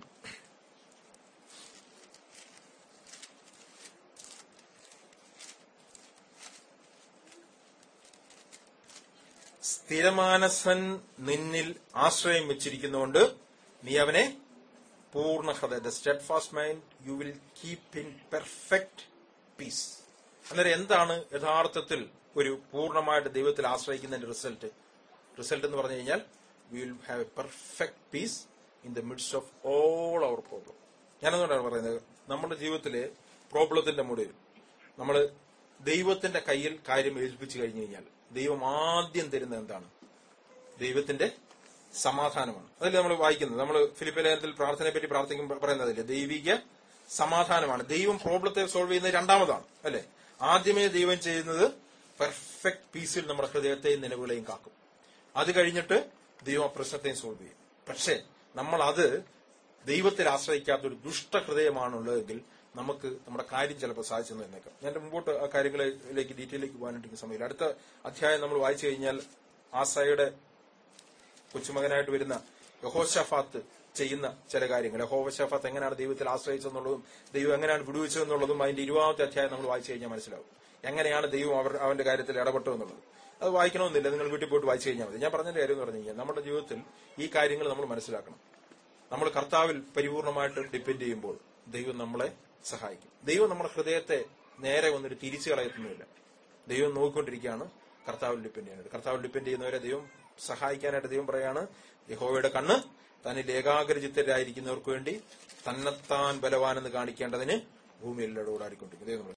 സ്ഥിരമാനസൻ നിന്നിൽ ആശ്രയം വെച്ചിരിക്കുന്നതുകൊണ്ട് നീ അവനെ പൂർണ്ണ ഹൃദയ the steadfast mind you will keep in perfect peace അന്നേരം എന്താണ് യഥാർത്ഥത്തിൽ ഒരു പൂർണ്ണമായിട്ട് ദൈവത്തിൽ ആശ്രയിക്കുന്നതിന്റെ റിസൾട്ട് റിസൾട്ട് എന്ന് പറഞ്ഞു കഴിഞ്ഞാൽ we will have a perfect peace in the midst of all our problem ഞാനെന്നുകൊണ്ടാണ് പറയുന്നത് നമ്മുടെ ജീവിതത്തിലെ പ്രോബ്ലത്തിന്റെ മുടിയിൽ നമ്മൾ ദൈവത്തിന്റെ കയ്യിൽ കാര്യം ഏൽപ്പിച്ചു കഴിഞ്ഞു കഴിഞ്ഞാൽ ദൈവം ആദ്യം തരുന്നത് എന്താണ് ദൈവത്തിന്റെ സമാധാനമാണ് അതിൽ നമ്മൾ വായിക്കുന്നത് നമ്മൾ ഫിലിപ്പ് ലേഖനത്തിൽ പ്രാർത്ഥനയെ പറ്റി പ്രാർത്ഥിക്കും പറയുന്നതില്ലേ ദൈവിക സമാധാനമാണ് ദൈവം പ്രോബ്ലത്തെ സോൾവ് ചെയ്യുന്നത് രണ്ടാമതാണ് അല്ലെ ആദ്യമേ ദൈവം ചെയ്യുന്നത് പെർഫെക്റ്റ് പീസിൽ നമ്മുടെ ഹൃദയത്തെയും നിലവുകളെയും കാക്കും അത് കഴിഞ്ഞിട്ട് ദൈവം ആ പ്രശ്നത്തെയും സോൾവ് ചെയ്യും പക്ഷേ നമ്മൾ അത് ദൈവത്തിൽ ആശ്രയിക്കാത്ത ഒരു ദുഷ്ടഹൃദയമാണുള്ളതെങ്കിൽ നമുക്ക് നമ്മുടെ കാര്യം ചിലപ്പോൾ സാധിച്ചെന്ന് എന്നേക്കാം ഞാൻ മുമ്പോട്ട് ആ കാര്യങ്ങളിലേക്ക് ഡീറ്റെയിലേക്ക് പോകാനായിട്ട് എനിക്ക് സമയമില്ല അടുത്ത അധ്യായം നമ്മൾ വായിച്ചു കഴിഞ്ഞാൽ ആസായുടെ കൊച്ചുമകനായിട്ട് വരുന്ന യഹോഷഫാത്ത് ചെയ്യുന്ന ചില കാര്യങ്ങൾ യഹോഷഫാത്ത് എങ്ങനെയാണ് ദൈവത്തിൽ ആശ്രയിച്ചെന്നുള്ളതും ദൈവം എങ്ങനെയാണ് വിടുവിച്ചതെന്നുള്ളതും അതിന്റെ ഇരുപതാമത്തെ അധ്യായം നമ്മൾ വായിച്ചു കഴിഞ്ഞാൽ മനസ്സിലാവും എങ്ങനെയാണ് ദൈവം അവർ അവന്റെ കാര്യത്തിൽ ഇടപെട്ടു എന്നുള്ളത് അത് വായിക്കണമെന്നില്ല നിങ്ങൾ വീട്ടിൽ പോയിട്ട് വായിച്ചു കഴിഞ്ഞാൽ മതി ഞാൻ പറഞ്ഞതിന്റെ കാര്യം എന്ന് പറഞ്ഞു കഴിഞ്ഞാൽ നമ്മുടെ ജീവിതത്തിൽ ഈ കാര്യങ്ങൾ നമ്മൾ മനസ്സിലാക്കണം നമ്മൾ കർത്താവിൽ പരിപൂർണമായിട്ട് ഡിപ്പെൻഡ് ചെയ്യുമ്പോൾ ദൈവം നമ്മളെ സഹായിക്കും ദൈവം നമ്മുടെ ഹൃദയത്തെ നേരെ വന്നിട്ട് തിരിച്ചു കളയത്തുന്നില്ല ദൈവം നോക്കിക്കൊണ്ടിരിക്കുകയാണ് കർത്താവിൽ ഡിപ്പെൻഡ് ചെയ്യാനായിട്ട് കർത്താവിൽ ഡിപ്പെൻഡ് ചെയ്യുന്നവരെ ദൈവം സഹായിക്കാനായിട്ട് ദൈവം പറയാണ് യഹോവയുടെ കണ്ണ് തന്നിൽ ഏകാഗ്രചിത്തരായിരിക്കുന്നവർക്ക് വേണ്ടി തന്നെത്താൻ ബലവാനെന്ന് കാണിക്കേണ്ടതിന് ഭൂമിയിൽ ഓടാടിക്കൊണ്ടിരിക്കും ദൈവം നമ്മളെ